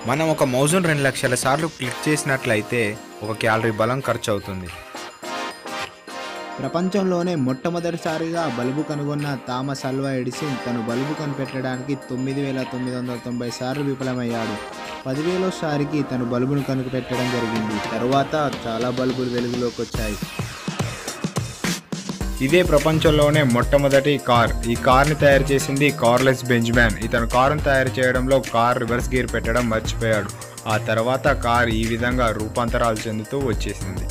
మనం ఒక మౌజును రెండు లక్షల సార్లు క్లిక్ చేసినట్లయితే ఒక క్యాలరీ బలం ఖర్చు అవుతుంది ప్రపంచంలోనే మొట్టమొదటిసారిగా బల్బు కనుగొన్న థామస్ అల్వా ఎడిసన్ తను బల్బు కనిపెట్టడానికి తొమ్మిది వేల తొమ్మిది వందల తొంభై సార్లు విఫలమయ్యాడు పదివేలోసారికి తను బల్బును కనిపెట్టడం జరిగింది తరువాత చాలా బల్బులు వెలుగులోకి వచ్చాయి ఇదే ప్రపంచంలోనే మొట్టమొదటి కార్ ఈ కార్ని తయారు చేసింది కార్లెస్ బెంజ్మ్యాన్ ఇతను కారును తయారు చేయడంలో కార్ రివర్స్ గేర్ పెట్టడం మర్చిపోయాడు ఆ తర్వాత కార్ ఈ విధంగా రూపాంతరాలు చెందుతూ వచ్చేసింది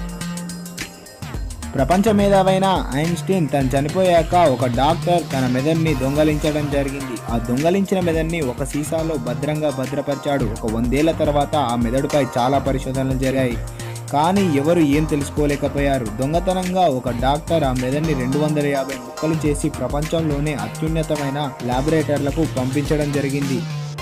ప్రపంచ మేధావైన ఐన్స్టీన్ తను చనిపోయాక ఒక డాక్టర్ తన మెదడుని దొంగలించడం జరిగింది ఆ దొంగలించిన మెదడుని ఒక సీసాలో భద్రంగా భద్రపరిచాడు ఒక వందేళ్ల తర్వాత ఆ మెదడుపై చాలా పరిశోధనలు జరిగాయి కానీ ఎవరు ఏం తెలుసుకోలేకపోయారు దొంగతనంగా ఒక డాక్టర్ ఆ మెదడుని రెండు వందల యాభై ముక్కలు చేసి ప్రపంచంలోనే అత్యున్నతమైన ల్యాబొరేటర్లకు పంపించడం జరిగింది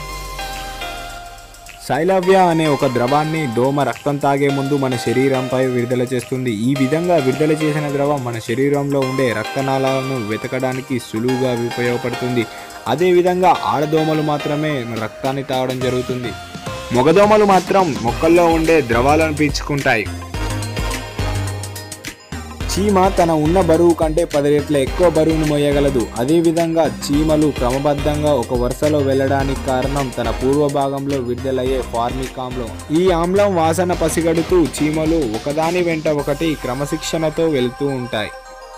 సైలవ్య అనే ఒక ద్రవాన్ని దోమ రక్తం తాగే ముందు మన శరీరంపై విడుదల చేస్తుంది ఈ విధంగా విడుదల చేసిన ద్రవం మన శరీరంలో ఉండే రక్తనాళాలను వెతకడానికి సులువుగా ఉపయోగపడుతుంది అదేవిధంగా ఆడదోమలు మాత్రమే రక్తాన్ని తాగడం జరుగుతుంది మగదోమలు మాత్రం మొక్కల్లో ఉండే ద్రవాలను పీల్చుకుంటాయి చీమ తన ఉన్న బరువు కంటే పది రెట్ల ఎక్కువ బరువును మోయగలదు అదేవిధంగా చీమలు క్రమబద్ధంగా ఒక వరుసలో వెళ్ళడానికి కారణం తన పూర్వ భాగంలో విడుదలయ్యే ఫార్మిక్ ఆమ్లం ఈ ఆమ్లం వాసన పసిగడుతూ చీమలు ఒకదాని వెంట ఒకటి క్రమశిక్షణతో వెళ్తూ ఉంటాయి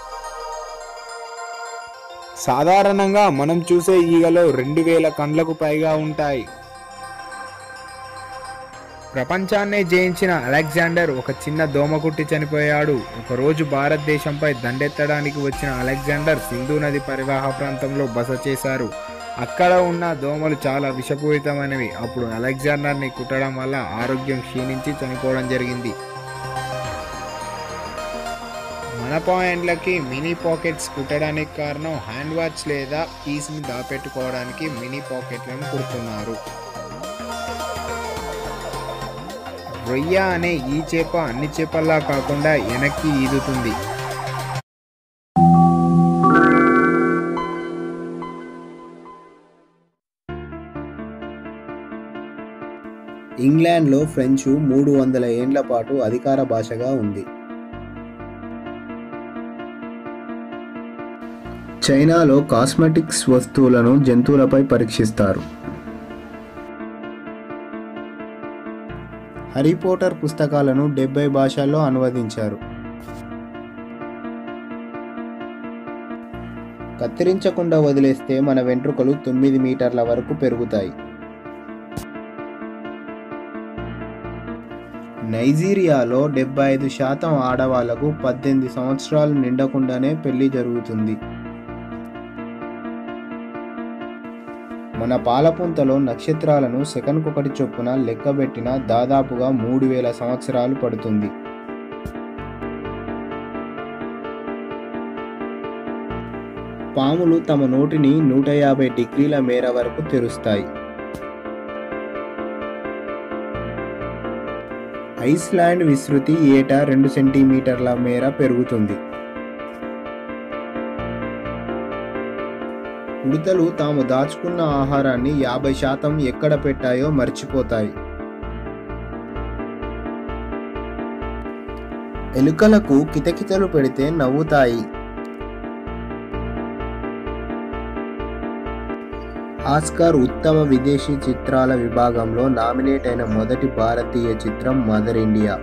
సాధారణంగా మనం చూసే ఈగలో రెండు వేల కండ్లకు పైగా ఉంటాయి ప్రపంచాన్నే జయించిన అలెగ్జాండర్ ఒక చిన్న దోమ కుట్టి చనిపోయాడు ఒకరోజు భారతదేశంపై దండెత్తడానికి వచ్చిన అలెగ్జాండర్ సింధు నది పరివాహ ప్రాంతంలో బస చేశారు అక్కడ ఉన్న దోమలు చాలా విషపూరితమైనవి అప్పుడు అలెగ్జాండర్ని కుట్టడం వల్ల ఆరోగ్యం క్షీణించి చనిపోవడం జరిగింది మన పాయింట్లకి మినీ పాకెట్స్ కుట్టడానికి కారణం హ్యాండ్ వాచ్ లేదా కీస్ని దాపెట్టుకోవడానికి మినీ పాకెట్లను కుడుతున్నారు రొయ్య అనే ఈ చేప అన్ని చేపల్లా కాకుండా వెనక్కి ఈదుతుంది ఇంగ్లాండ్లో ఫ్రెంచ్ మూడు వందల ఏండ్ల పాటు అధికార భాషగా ఉంది చైనాలో కాస్మెటిక్స్ వస్తువులను జంతువులపై పరీక్షిస్తారు హ్యారీ పోటర్ పుస్తకాలను డెబ్బై భాషల్లో అనువదించారు కత్తిరించకుండా వదిలేస్తే మన వెంట్రుకలు తొమ్మిది మీటర్ల వరకు పెరుగుతాయి నైజీరియాలో డెబ్బై ఐదు శాతం ఆడవాళ్లకు పద్దెనిమిది సంవత్సరాలు నిండకుండానే పెళ్లి జరుగుతుంది మన పాలపుంతలో నక్షత్రాలను సెకన్కొకటి చొప్పున లెక్కబెట్టిన దాదాపుగా మూడు వేల సంవత్సరాలు పడుతుంది పాములు తమ నోటిని నూట యాభై డిగ్రీల మేర వరకు తెరుస్తాయి ఐస్లాండ్ విస్తృతి ఏటా రెండు సెంటీమీటర్ల మేర పెరుగుతుంది ఉడతలు తాము దాచుకున్న ఆహారాన్ని యాభై శాతం ఎక్కడ పెట్టాయో మర్చిపోతాయి ఎలుకలకు కితకితలు పెడితే నవ్వుతాయి ఆస్కార్ ఉత్తమ విదేశీ చిత్రాల విభాగంలో నామినేట్ అయిన మొదటి భారతీయ చిత్రం మదర్ ఇండియా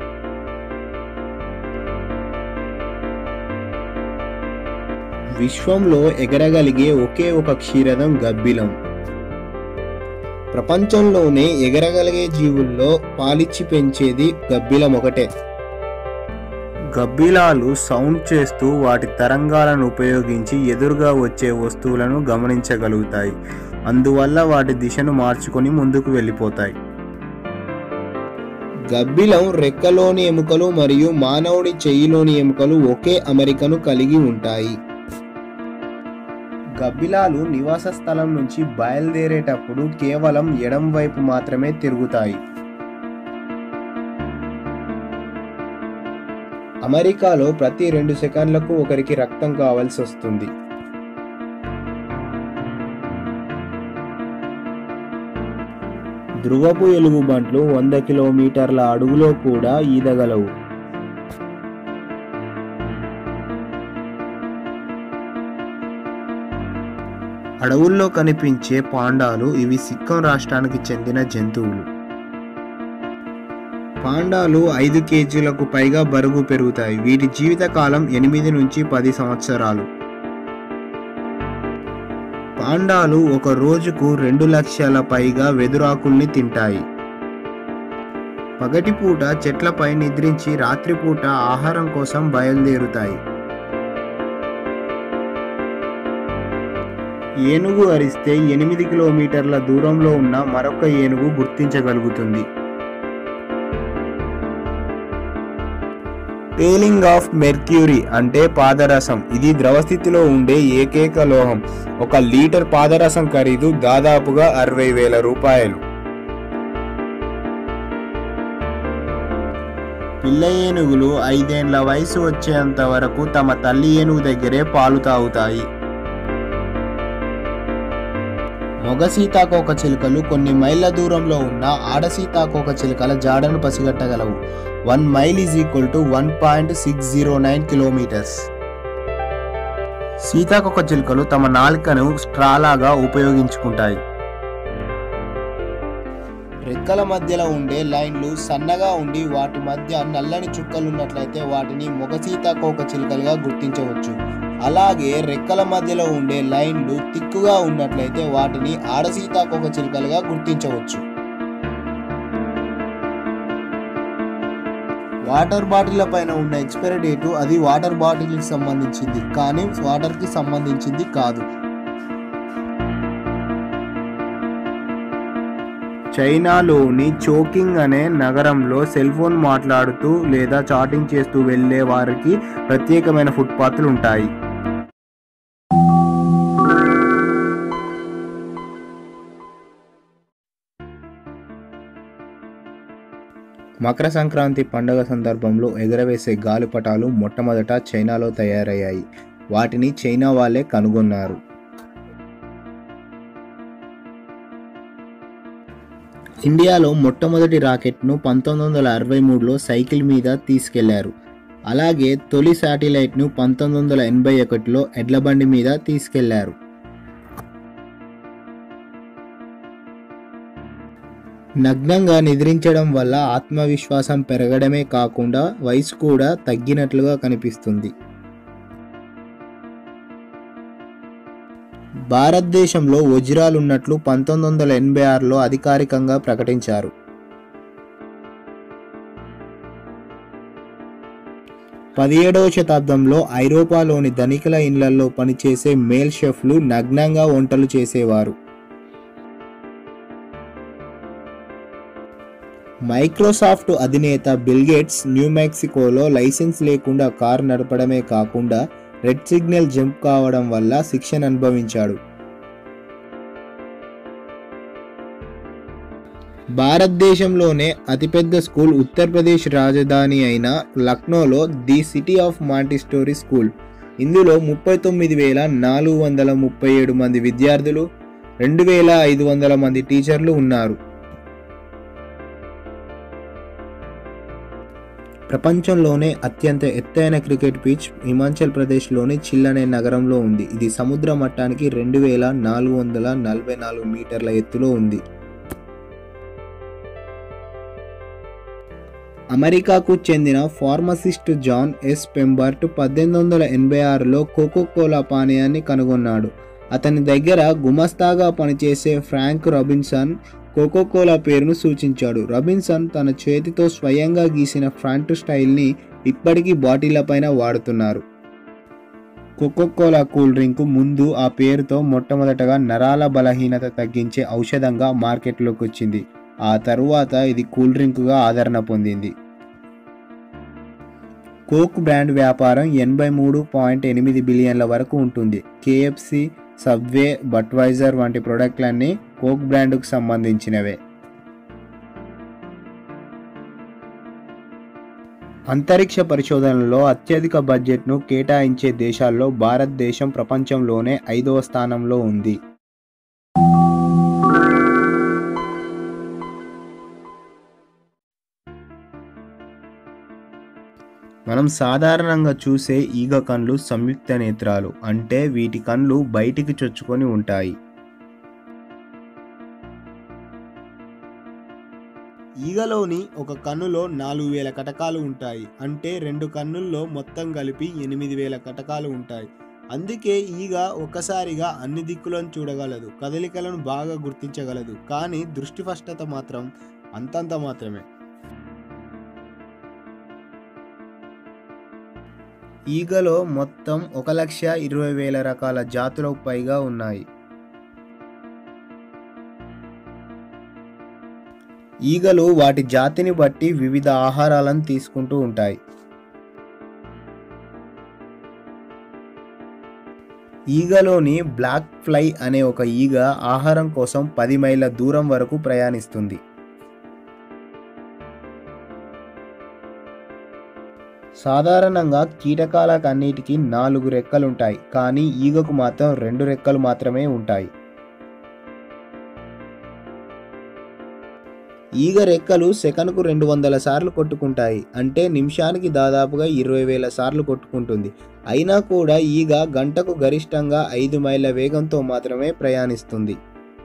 విశ్వంలో ఎగరగలిగే ఒకే ఒక క్షీరదం గబ్బిలం ప్రపంచంలోనే ఎగరగలిగే జీవుల్లో పాలిచ్చి పెంచేది గబ్బిలం ఒకటే గబ్బిలాలు సౌండ్ చేస్తూ వాటి తరంగాలను ఉపయోగించి ఎదురుగా వచ్చే వస్తువులను గమనించగలుగుతాయి అందువల్ల వాటి దిశను మార్చుకొని ముందుకు వెళ్ళిపోతాయి గబ్బిలం రెక్కలోని ఎముకలు మరియు మానవుడి చెయ్యిలోని ఎముకలు ఒకే అమెరికను కలిగి ఉంటాయి గబ్బిలాలు నివాస స్థలం నుంచి బయలుదేరేటప్పుడు కేవలం ఎడం వైపు మాత్రమే తిరుగుతాయి అమెరికాలో ప్రతి రెండు సెకండ్లకు ఒకరికి రక్తం కావాల్సి వస్తుంది ధ్రువపు ఎలుగుబంట్లు వంద కిలోమీటర్ల అడుగులో కూడా ఈదగలవు అడవుల్లో కనిపించే పాండాలు ఇవి సిక్కం రాష్ట్రానికి చెందిన జంతువులు పాండాలు ఐదు కేజీలకు పైగా బరువు పెరుగుతాయి వీటి జీవితకాలం ఎనిమిది నుంచి పది సంవత్సరాలు పాండాలు ఒక రోజుకు రెండు లక్షల పైగా వెదురాకుల్ని తింటాయి పగటిపూట చెట్లపై నిద్రించి రాత్రిపూట ఆహారం కోసం బయలుదేరుతాయి ఏనుగు అరిస్తే ఎనిమిది కిలోమీటర్ల దూరంలో ఉన్న మరొక ఏనుగు గుర్తించగలుగుతుంది టేలింగ్ ఆఫ్ మెర్క్యూరీ అంటే పాదరసం ఇది ద్రవస్థితిలో ఉండే ఏకైక లోహం ఒక లీటర్ పాదరసం ఖరీదు దాదాపుగా అరవై వేల రూపాయలు పిల్ల ఏనుగులు ఐదేండ్ల వయసు వచ్చేంత వరకు తమ తల్లి ఏనుగు దగ్గరే పాలు తాగుతాయి మగ సీతాకోక చిలుకలు కొన్ని మైళ్ళ దూరంలో ఉన్న ఆడ సీతాకోక చిలుకల జాడను పసిగట్టగలవు one mile is equal to one point six zero nine kilometres సీతాకోక చిలుకలు తమ నాలుకను స్ట్రాలాగా ఉపయోగించుకుంటాయి రెక్కల మధ్యలో ఉండే లైన్లు సన్నగా ఉండి వాటి మధ్య నల్లని చుక్కలున్నట్లయితే వాటిని మొగ సీతాకోక చిలుకలుగా గుర్తించవచ్చు అలాగే రెక్కల మధ్యలో ఉండే లైన్లు తిక్కుగా ఉన్నట్లయితే వాటిని ఆడ సీతాకోక చిలుకలుగా గుర్తించవచ్చు వాటర్ బాటిల్ పైన ఉన్న ఎక్స్పైరీ డేటు అది వాటర్ బాటిల్కి సంబంధించింది కానీ వాటర్కి సంబంధించింది కాదు చైనాలోని చోకింగ్ అనే నగరంలో సెల్ ఫోన్ మాట్లాడుతూ లేదా చాటింగ్ చేస్తూ వెళ్ళే వారికి ప్రత్యేకమైన ఫుట్పాత్లు ఉంటాయి మకర సంక్రాంతి పండుగ సందర్భంలో ఎగరవేసే గాలిపటాలు మొట్టమొదట చైనాలో తయారయ్యాయి వాటిని చైనా వాళ్ళే కనుగొన్నారు ఇండియాలో మొట్టమొదటి రాకెట్ను పంతొమ్మిది వందల అరవై మూడులో సైకిల్ మీద తీసుకెళ్లారు అలాగే తొలి శాటిలైట్ను పంతొమ్మిది వందల ఎనభై ఒకటిలో ఎడ్లబండి మీద తీసుకెళ్లారు నగ్నంగా నిద్రించడం వల్ల ఆత్మవిశ్వాసం పెరగడమే కాకుండా వయసు కూడా తగ్గినట్లుగా కనిపిస్తుంది భారతదేశంలో వజ్రాలున్నట్లు పంతొమ్మిది వందల ఎనభై ఆరులో అధికారికంగా ప్రకటించారు పదిహేడవ శతాబ్దంలో ఐరోపాలోని ధనికుల ఇళ్లలో పనిచేసే మేల్ షెఫ్లు నగ్నంగా వంటలు చేసేవారు మైక్రోసాఫ్ట్ అధినేత బిల్ గేట్స్ న్యూ మెక్సికోలో లైసెన్స్ లేకుండా కారు నడపడమే కాకుండా రెడ్ సిగ్నల్ జంప్ కావడం వల్ల శిక్షణ అనుభవించాడు భారతదేశంలోనే అతిపెద్ద స్కూల్ ఉత్తరప్రదేశ్ రాజధాని అయిన లక్నోలో the city of Montessori school ఇందులో ముప్పై తొమ్మిది వేల నాలుగు వందల ముప్పై ఏడు మంది విద్యార్థులు రెండు వేల ఐదు వందల మంది టీచర్లు ఉన్నారు ప్రపంచంలోనే అత్యంత ఎత్తైన క్రికెట్ పిచ్ హిమాచల్ ప్రదేశ్లోని చిల్ అనే నగరంలో ఉంది ఇది సముద్ర మట్టానికి రెండు వేల నాలుగు వందల నలభై నాలుగు మీటర్ల ఎత్తులో ఉంది అమెరికాకు చెందిన ఫార్మసిస్ట్ జాన్ ఎస్ పెంబర్ట్ పద్దెనిమిది వందల ఎనభై ఆరులో కోకో కోలా పానీయాన్ని కనుగొన్నాడు అతని దగ్గర గుమస్తాగా పనిచేసే ఫ్రాంక్ రాబిన్సన్ కోకో కోలా పేరును సూచించాడు రాబిన్సన్ తన చేతితో స్వయంగా గీసిన ఫ్రంట్ స్టైల్ని ఇప్పటికీ బాటిళ్లపైన వాడుతున్నారు కోకో కోలా కూల్ డ్రింక్ ముందు ఆ పేరుతో మొట్టమొదటగా నరాల బలహీనత తగ్గించే ఔషధంగా మార్కెట్లోకి వచ్చింది ఆ తరువాత ఇది కూల్ డ్రింక్గా ఆదరణ పొందింది కోక్ బ్రాండ్ వ్యాపారం ఎనభై మూడు పాయింట్ ఎనిమిది బిలియన్ల వరకు ఉంటుంది కేఎఫ్సి సబ్వే బట్వైజర్ వంటి ప్రోడక్ట్లన్నీ కోక్ బ్రాండ్కు సంబంధించినవే అంతరిక్ష పరిశోధనలో అత్యధిక బడ్జెట్ను కేటాయించే దేశాల్లో భారతదేశం ప్రపంచంలోనే ఐదవ స్థానంలో ఉంది మనం సాధారణంగా చూసే ఈగ కండ్లు సంయుక్త నేత్రాలు అంటే వీటి కండ్లు బయటికి చొచ్చుకొని ఉంటాయి ఈగలోని ఒక కన్నులో నాలుగు వేల కటకాలు ఉంటాయి అంటే రెండు కన్నుల్లో మొత్తం కలిపి ఎనిమిది వేల కటకాలు ఉంటాయి అందుకే ఈగ ఒక్కసారిగా అన్ని దిక్కులను చూడగలదు కదలికలను బాగా గుర్తించగలదు కానీ దృష్టిస్పష్టత మాత్రం అంతంత మాత్రమే ఈగలో మొత్తం ఒక లక్ష ఇరవై వేల రకాల జాతులకు పైగా ఉన్నాయి ఈగలు వాటి జాతిని బట్టి వివిధ ఆహారాలను తీసుకుంటూ ఉంటాయి ఈగలోని బ్లాక్ ఫ్లై అనే ఒక ఈగ ఆహారం కోసం పది మైళ్ళ దూరం వరకు ప్రయాణిస్తుంది సాధారణంగా కీటకాలకన్నిటికీ నాలుగు రెక్కలుంటాయి కానీ ఈగకు మాత్రం రెండు రెక్కలు మాత్రమే ఉంటాయి ఈగ రెక్కలు సెకనుకు రెండు వందల సార్లు కొట్టుకుంటాయి అంటే నిమిషానికి దాదాపుగా ఇరవై వేల సార్లు కొట్టుకుంటుంది అయినా కూడా ఈగ గంటకు గరిష్టంగా ఐదు మైళ్ళ వేగంతో మాత్రమే ప్రయాణిస్తుంది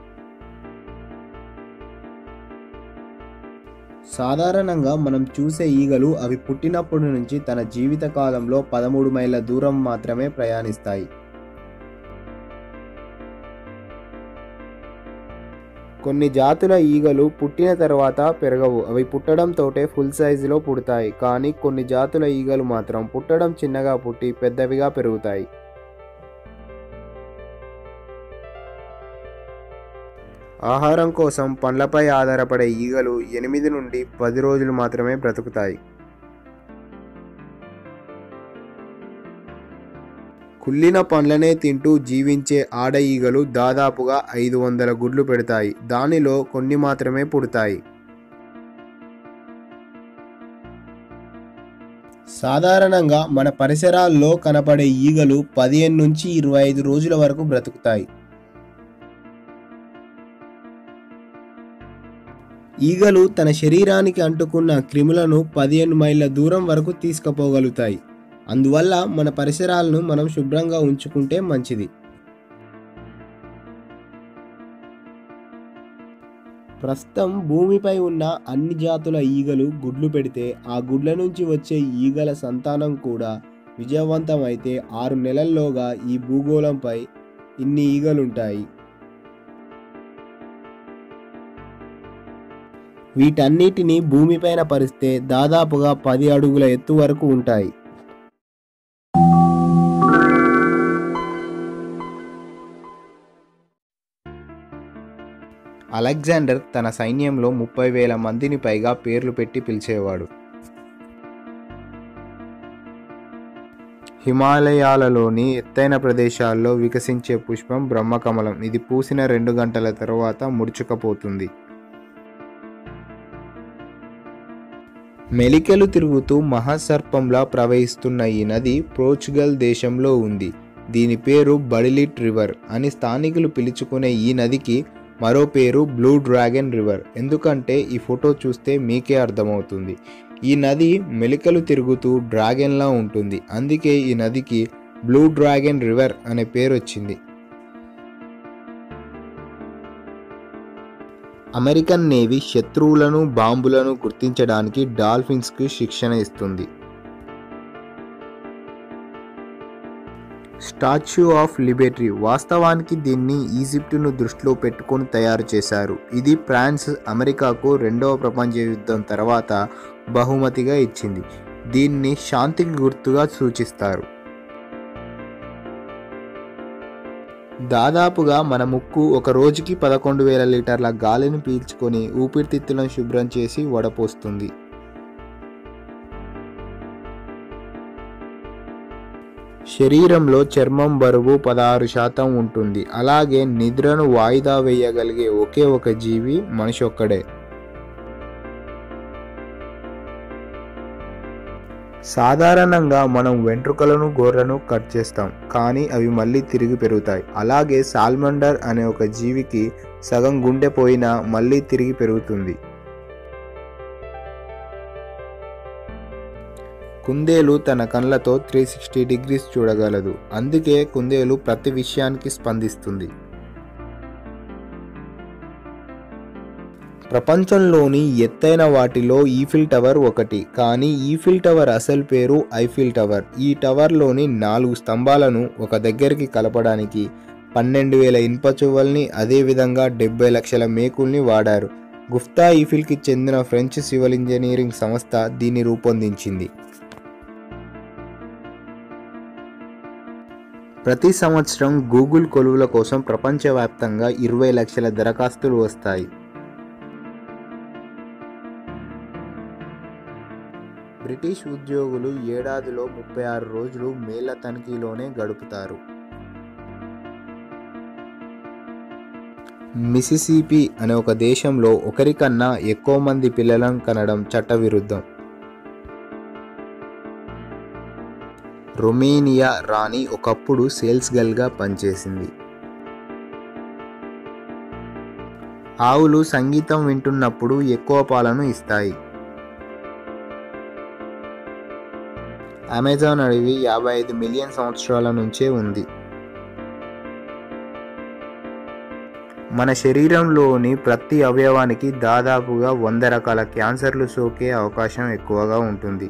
సాధారణంగా మనం చూసే ఈగలు అవి పుట్టినప్పటి నుంచి తన జీవిత కాలంలో పదమూడు మైళ్ళ దూరం మాత్రమే ప్రయాణిస్తాయి కొన్ని జాతుల ఈగలు పుట్టిన తర్వాత పెరగవు అవి పుట్టడంతోటే ఫుల్ సైజులో పుడతాయి కానీ కొన్ని జాతుల ఈగలు మాత్రం పుట్టడం చిన్నగా పుట్టి పెద్దవిగా పెరుగుతాయి ఆహారం కోసం పండ్లపై ఆధారపడే ఈగలు ఎనిమిది నుండి పది రోజులు మాత్రమే బ్రతుకుతాయి కుళ్ళిన పండ్లనే తింటూ జీవించే ఆడ ఈగలు దాదాపుగా ఐదు వందల గుడ్లు పెడతాయి దానిలో కొన్ని మాత్రమే పుడతాయి సాధారణంగా మన పరిసరాల్లో కనపడే ఈగలు పదిహేను నుంచి ఇరవై ఐదు రోజుల వరకు బ్రతుకుతాయి ఈగలు తన శరీరానికి అంటుకున్న క్రిములను పదిహేను మైళ్ళ దూరం వరకు తీసుకుపోగలుగుతాయి అందువల్ల మన పరిసరాలను మనం శుభ్రంగా ఉంచుకుంటే మంచిది ప్రస్తుతం భూమిపై ఉన్న అన్ని జాతుల ఈగలు గుడ్లు పెడితే ఆ గుడ్ల నుంచి వచ్చే ఈగల సంతానం కూడా విజయవంతమైతే ఆరు నెలల్లోగా ఈ భూగోళంపై ఇన్ని ఈగలుంటాయి వీటన్నిటిని భూమిపైన పరిస్తే దాదాపుగా పది అడుగుల ఎత్తు వరకు ఉంటాయి అలెగ్జాండర్ తన సైన్యంలో ముప్పై వేల మందిని పైగా పేర్లు పెట్టి పిలిచేవాడు హిమాలయాలలోని ఎత్తైన ప్రదేశాల్లో వికసించే పుష్పం బ్రహ్మకమలం ఇది పూసిన రెండు గంటల తర్వాత ముడుచుకపోతుంది మెలికలు తిరుగుతూ మహాసర్పంలా ప్రవహిస్తున్న ఈ నది పోర్చుగల్ దేశంలో ఉంది దీని పేరు బడిలిట్ రివర్ అని స్థానికులు పిలుచుకునే ఈ నదికి మరో పేరు బ్లూ డ్రాగన్ రివర్ ఎందుకంటే ఈ ఫోటో చూస్తే మీకే అర్థమవుతుంది ఈ నది మెలికలు తిరుగుతూ డ్రాగన్లా ఉంటుంది అందుకే ఈ నదికి బ్లూ డ్రాగన్ రివర్ అనే పేరు వచ్చింది అమెరికన్ నేవీ శత్రువులను బాంబులను గుర్తించడానికి డాల్ఫిన్స్కి శిక్షణ ఇస్తుంది స్టాచ్యూ ఆఫ్ లిబర్టీ వాస్తవానికి దీన్ని ఈజిప్టును దృష్టిలో పెట్టుకొని తయారు చేశారు ఇది ఫ్రాన్స్ అమెరికాకు రెండవ ప్రపంచ యుద్ధం తర్వాత బహుమతిగా ఇచ్చింది దీన్ని శాంతికి గుర్తుగా సూచిస్తారు దాదాపుగా మన ముక్కు ఒక రోజుకి పదకొండు వేల లీటర్ల గాలిని పీల్చుకొని ఊపిరితిత్తులను శుభ్రం చేసి వడపోస్తుంది శరీరంలో చర్మం బరువు పదహారు శాతం ఉంటుంది అలాగే నిద్రను వాయిదా వేయగలిగే ఒకే ఒక జీవి మనిషి ఒక్కడే సాధారణంగా మనం వెంట్రుకలను గోర్లను కట్ చేస్తాం కానీ అవి మళ్ళీ తిరిగి పెరుగుతాయి అలాగే సాల్మండర్ అనే ఒక జీవికి సగం గుండె పోయినా మళ్ళీ తిరిగి పెరుగుతుంది కుందేలు తన కళ్ళతో త్రీ సిక్స్టీ డిగ్రీస్ చూడగలదు అందుకే కుందేలు ప్రతి విషయానికి స్పందిస్తుంది ప్రపంచంలోని ఎత్తైన వాటిలో ఈఫిల్ టవర్ ఒకటి కానీ ఈఫిల్ టవర్ అసలు పేరు ఐఫిల్ టవర్ ఈ టవర్లోని నాలుగు స్తంభాలను ఒక దగ్గరికి కలపడానికి పన్నెండు వేల ఇనుప చువ్వల్ని అదేవిధంగా డెబ్బై లక్షల మేకుల్ని వాడారు గుఫ్తా ఈఫిల్కి చెందిన ఫ్రెంచ్ సివిల్ ఇంజనీరింగ్ సంస్థ దీన్ని రూపొందించింది ప్రతి సంవత్సరం గూగుల్ కొలువుల కోసం ప్రపంచవ్యాప్తంగా ఇరవై లక్షల దరఖాస్తులు వస్తాయి బ్రిటిష్ ఉద్యోగులు ఏడాదిలో ముప్పై ఆరు రోజులు మేళ్ల తనిఖీలోనే గడుపుతారు మిసిసిపి అనే ఒక దేశంలో ఒకరికన్నా ఎక్కువ మంది పిల్లలను కనడం చట్టవిరుద్ధం రొమేనియా రాణి ఒకప్పుడు సేల్స్ గర్ల్గా పనిచేసింది ఆవులు సంగీతం వింటున్నప్పుడు ఎక్కువ పాలను ఇస్తాయి అమెజాన్ అడవి యాభై ఐదు మిలియన్ సంవత్సరాల నుంచే ఉంది మన శరీరంలోని ప్రతి అవయవానికి దాదాపుగా వంద రకాల క్యాన్సర్లు సోకే అవకాశం ఎక్కువగా ఉంటుంది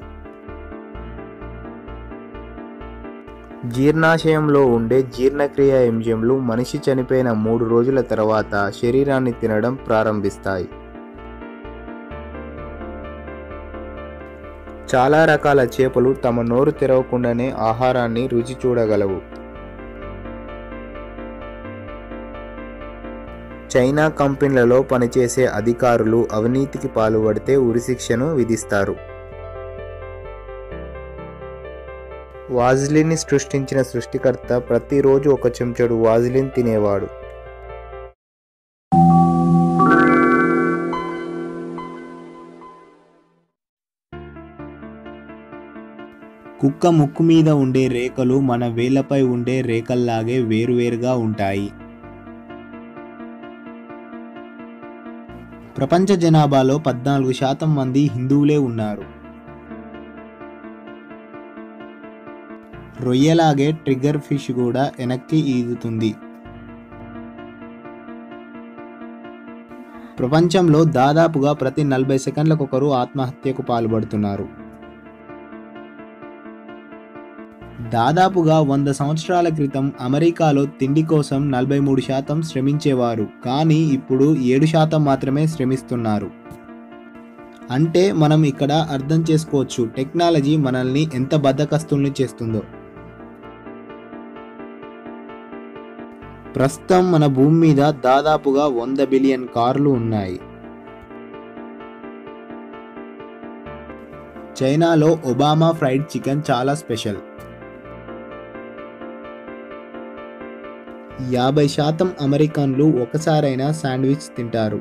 జీర్ణాశయంలో ఉండే జీర్ణక్రియ ఎంజియంలు మనిషి చనిపోయిన మూడు రోజుల తర్వాత శరీరాన్ని తినడం ప్రారంభిస్తాయి చాలా రకాల చేపలు తమ నోరు తెరవకుండానే ఆహారాన్ని రుచి చూడగలవు చైనా కంపెనీలలో పనిచేసే అధికారులు అవినీతికి పాల్పడితే ఉరిశిక్షను విధిస్తారు వాజిలిన్ని సృష్టించిన సృష్టికర్త ప్రతిరోజు ఒక చెంచాడు వాజిలిన్ తినేవాడు కుక్క ముక్కు మీద ఉండే రేఖలు మన వేళ్లపై ఉండే రేఖల్లాగే వేరువేరుగా ఉంటాయి ప్రపంచ జనాభాలో పద్నాలుగు శాతం మంది హిందువులే ఉన్నారు రొయ్యలాగే ట్రిగ్గర్ ఫిష్ కూడా వెనక్కి ఈదుతుంది ప్రపంచంలో దాదాపుగా ప్రతి నలభై సెకండ్లకు ఒకరు ఆత్మహత్యకు పాల్పడుతున్నారు దాదాపుగా వంద సంవత్సరాల క్రితం అమెరికాలో తిండి కోసం నలభై మూడు శాతం శ్రమించేవారు కానీ ఇప్పుడు ఏడు శాతం మాత్రమే శ్రమిస్తున్నారు అంటే మనం ఇక్కడ అర్థం చేసుకోవచ్చు టెక్నాలజీ మనల్ని ఎంత బద్దకస్తుల్ని చేస్తుందో ప్రస్తుతం మన భూమి మీద దాదాపుగా వంద బిలియన్ కార్లు ఉన్నాయి చైనాలో ఒబామా ఫ్రైడ్ చికెన్ చాలా స్పెషల్ యాభై శాతం అమెరికన్లు ఒకసారైనా శాండ్విచ్ తింటారు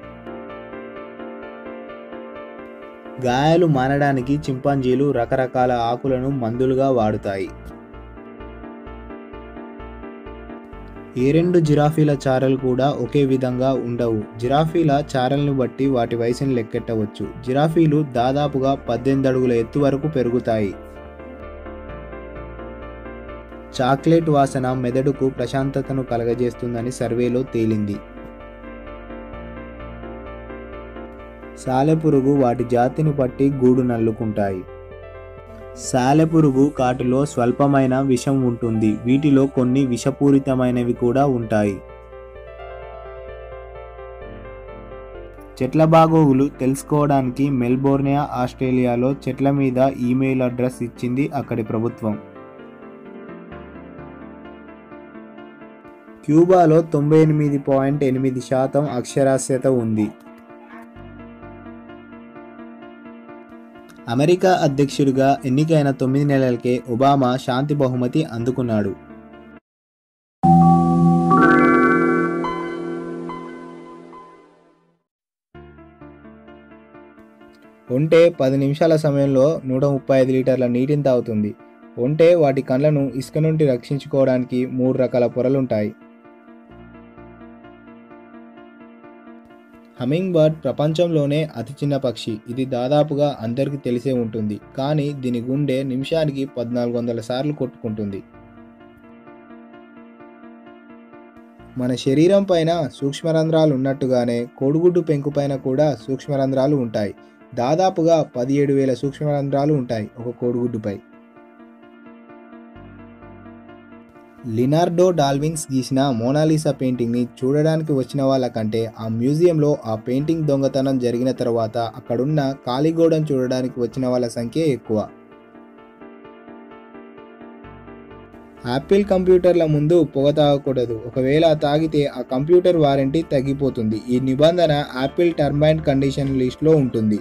గాయాలు మానడానికి చింపాంజీలు రకరకాల ఆకులను మందులుగా వాడుతాయి ఏ రెండు జిరాఫీల చారలు కూడా ఒకే విధంగా ఉండవు జిరాఫీల చారల్ని బట్టి వాటి వయసుని లెక్కెట్టవచ్చు జిరాఫీలు దాదాపుగా పద్దెనిమిది అడుగుల ఎత్తు వరకు పెరుగుతాయి చాక్లెట్ వాసన మెదడుకు ప్రశాంతతను కలగజేస్తుందని సర్వేలో తేలింది సాలెపురుగు వాటి జాతిని బట్టి గూడు నల్లుకుంటాయి సాలెపురుగు కాటులో స్వల్పమైన విషం ఉంటుంది వీటిలో కొన్ని విషపూరితమైనవి కూడా ఉంటాయి చెట్ల బాగోగులు తెలుసుకోవడానికి మెల్బోర్నియా ఆస్ట్రేలియాలో చెట్ల మీద ఈమెయిల్ అడ్రస్ ఇచ్చింది అక్కడి ప్రభుత్వం క్యూబాలో తొంభై ఎనిమిది పాయింట్ ఎనిమిది శాతం అక్షరాస్యత ఉంది అమెరికా అధ్యక్షుడిగా ఎన్నికైన తొమ్మిది నెలలకే ఒబామా శాంతి బహుమతి అందుకున్నాడు ఒంటె పది నిమిషాల సమయంలో నూట ముప్పై ఐదు లీటర్ల నీటిని తాగుతుంది ఒంటె వాటి కళ్ళను ఇసుక నుండి రక్షించుకోవడానికి మూడు రకాల పొరలుంటాయి హమింగ్ బర్డ్ ప్రపంచంలోనే అతి చిన్న పక్షి ఇది దాదాపుగా అందరికీ తెలిసే ఉంటుంది కానీ దీని గుండె నిమిషానికి పద్నాలుగు వందల సార్లు కొట్టుకుంటుంది మన శరీరం పైన సూక్ష్మరంధ్రాలు ఉన్నట్టుగానే కోడిగుడ్డు పెంకు పైన కూడా సూక్ష్మరంధ్రాలు ఉంటాయి దాదాపుగా పదిహేడు వేల సూక్ష్మరంధ్రాలు ఉంటాయి ఒక కోడిగుడ్డుపై లినార్డో డాల్విన్స్ గీసిన మోనాలిసా పెయింటింగ్ని చూడడానికి వచ్చిన వాళ్ళకంటే ఆ మ్యూజియంలో ఆ పెయింటింగ్ దొంగతనం జరిగిన తర్వాత అక్కడున్న కాలిగోడను చూడడానికి వచ్చిన వాళ్ళ సంఖ్య ఎక్కువ యాపిల్ కంప్యూటర్ల ముందు పొగ తాగకూడదు ఒకవేళ తాగితే ఆ కంప్యూటర్ వారంటీ తగ్గిపోతుంది ఈ నిబంధన యాపిల్ టర్మ్ అండ్ కండిషన్ లిస్ట్లో ఉంటుంది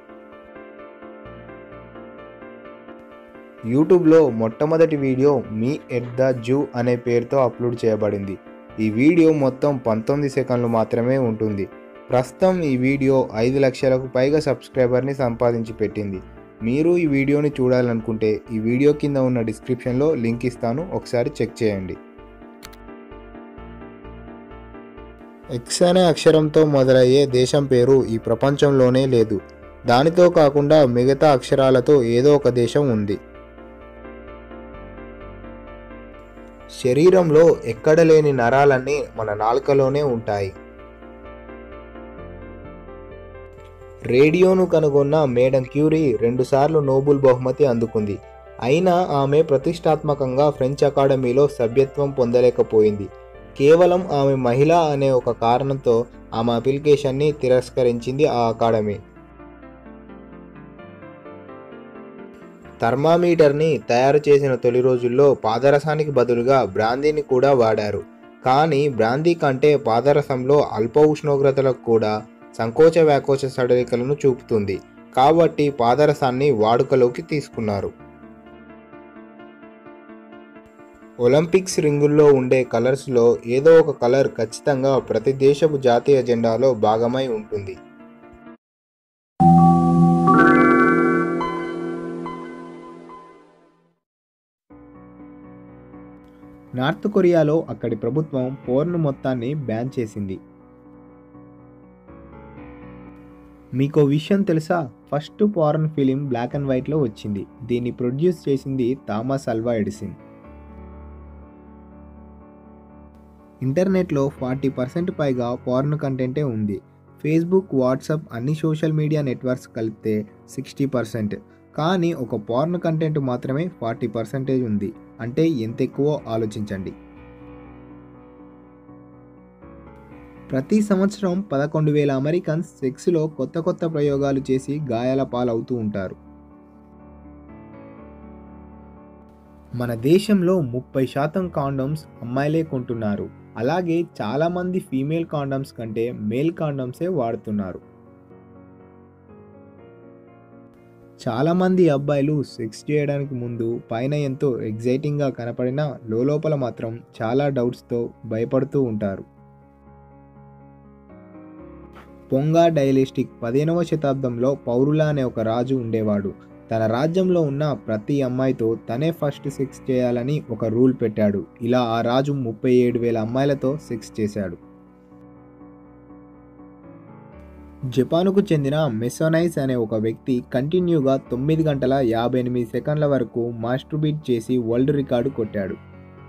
యూట్యూబ్లో మొట్టమొదటి video me at the zoo అనే పేరుతో అప్లోడ్ చేయబడింది ఈ వీడియో మొత్తం పంతొమ్మిది సెకండ్లు మాత్రమే ఉంటుంది ప్రస్తుతం ఈ వీడియో ఐదు లక్షలకు పైగా సబ్స్క్రైబర్ని సంపాదించి పెట్టింది మీరు ఈ వీడియోని చూడాలనుకుంటే ఈ వీడియో కింద ఉన్న డిస్క్రిప్షన్లో లింక్ ఇస్తాను ఒకసారి చెక్ చేయండి ఎక్స్ అనే అక్షరంతో మొదలయ్యే దేశం పేరు ఈ ప్రపంచంలోనే లేదు దానితో కాకుండా మిగతా అక్షరాలతో ఏదో ఒక దేశం ఉంది శరీరంలో ఎక్కడ లేని నరాలన్నీ మన నాలుకలోనే ఉంటాయి రేడియోను కనుగొన్న మేడం క్యూరీ రెండుసార్లు నోబుల్ బహుమతి అందుకుంది అయినా ఆమె ప్రతిష్టాత్మకంగా ఫ్రెంచ్ అకాడమీలో సభ్యత్వం పొందలేకపోయింది కేవలం ఆమె మహిళ అనే ఒక కారణంతో ఆమె అప్లికేషన్ని తిరస్కరించింది ఆ అకాడమీ థర్మామీటర్ని తయారు చేసిన తొలి రోజుల్లో పాదరసానికి బదులుగా బ్రాందీని కూడా వాడారు కానీ బ్రాందీ కంటే పాదరసంలో అల్ప ఉష్ణోగ్రతలకు కూడా సంకోచ వ్యాకోచ సడలికలను చూపుతుంది కాబట్టి పాదరసాన్ని వాడుకలోకి తీసుకున్నారు ఒలింపిక్స్ రింగుల్లో ఉండే కలర్స్లో ఏదో ఒక కలర్ ఖచ్చితంగా ప్రతి దేశపు జాతీయ జెండాలో భాగమై ఉంటుంది నార్త్ కొరియాలో అక్కడి ప్రభుత్వం పోర్న్ మొత్తాన్ని బ్యాన్ చేసింది మీకు విషయం తెలుసా first porn film black and వైట్లో వచ్చింది దీన్ని ప్రొడ్యూస్ చేసింది థామస్ అల్వా ఎడిసిన్ ఇంటర్నెట్లో ఫార్టీ పర్సెంట్ పైగా పార్న్ కంటెంటే ఉంది ఫేస్బుక్ వాట్సాప్ అన్ని సోషల్ మీడియా నెట్వర్క్స్ కలిపితే సిక్స్టీ పర్సెంట్ కానీ ఒక పార్న్ కంటెంట్ మాత్రమే ఫార్టీ పర్సెంటేజ్ ఉంది అంటే ఎంత ఎక్కువో ఆలోచించండి ప్రతి సంవత్సరం పదకొండు వేల అమెరికన్స్ సెక్స్లో కొత్త కొత్త ప్రయోగాలు చేసి గాయాల పాలవుతూ ఉంటారు మన దేశంలో ముప్పై శాతం కాండమ్స్ అమ్మాయిలే కొంటున్నారు అలాగే చాలామంది ఫీమేల్ కాండమ్స్ కంటే మేల్ కాండమ్సే వాడుతున్నారు చాలామంది అబ్బాయిలు సెక్స్ చేయడానికి ముందు పైన ఎంతో ఎగ్జైటింగ్గా కనపడినా లోపల మాత్రం చాలా డౌట్స్తో భయపడుతూ ఉంటారు పొంగా డైలిస్టిక్ పదిహేనవ శతాబ్దంలో పౌరుల అనే ఒక రాజు ఉండేవాడు తన రాజ్యంలో ఉన్న ప్రతి అమ్మాయితో తనే ఫస్ట్ సెక్స్ చేయాలని ఒక రూల్ పెట్టాడు ఇలా ఆ రాజు ముప్పై ఏడు వేల అమ్మాయిలతో సెక్స్ చేశాడు జపాన్కు చెందిన మెసోనైస్ అనే ఒక వ్యక్తి కంటిన్యూగా తొమ్మిది గంటల యాభై ఎనిమిది సెకండ్ల వరకు మాస్టర్బీట్ చేసి వరల్డ్ రికార్డు కొట్టాడు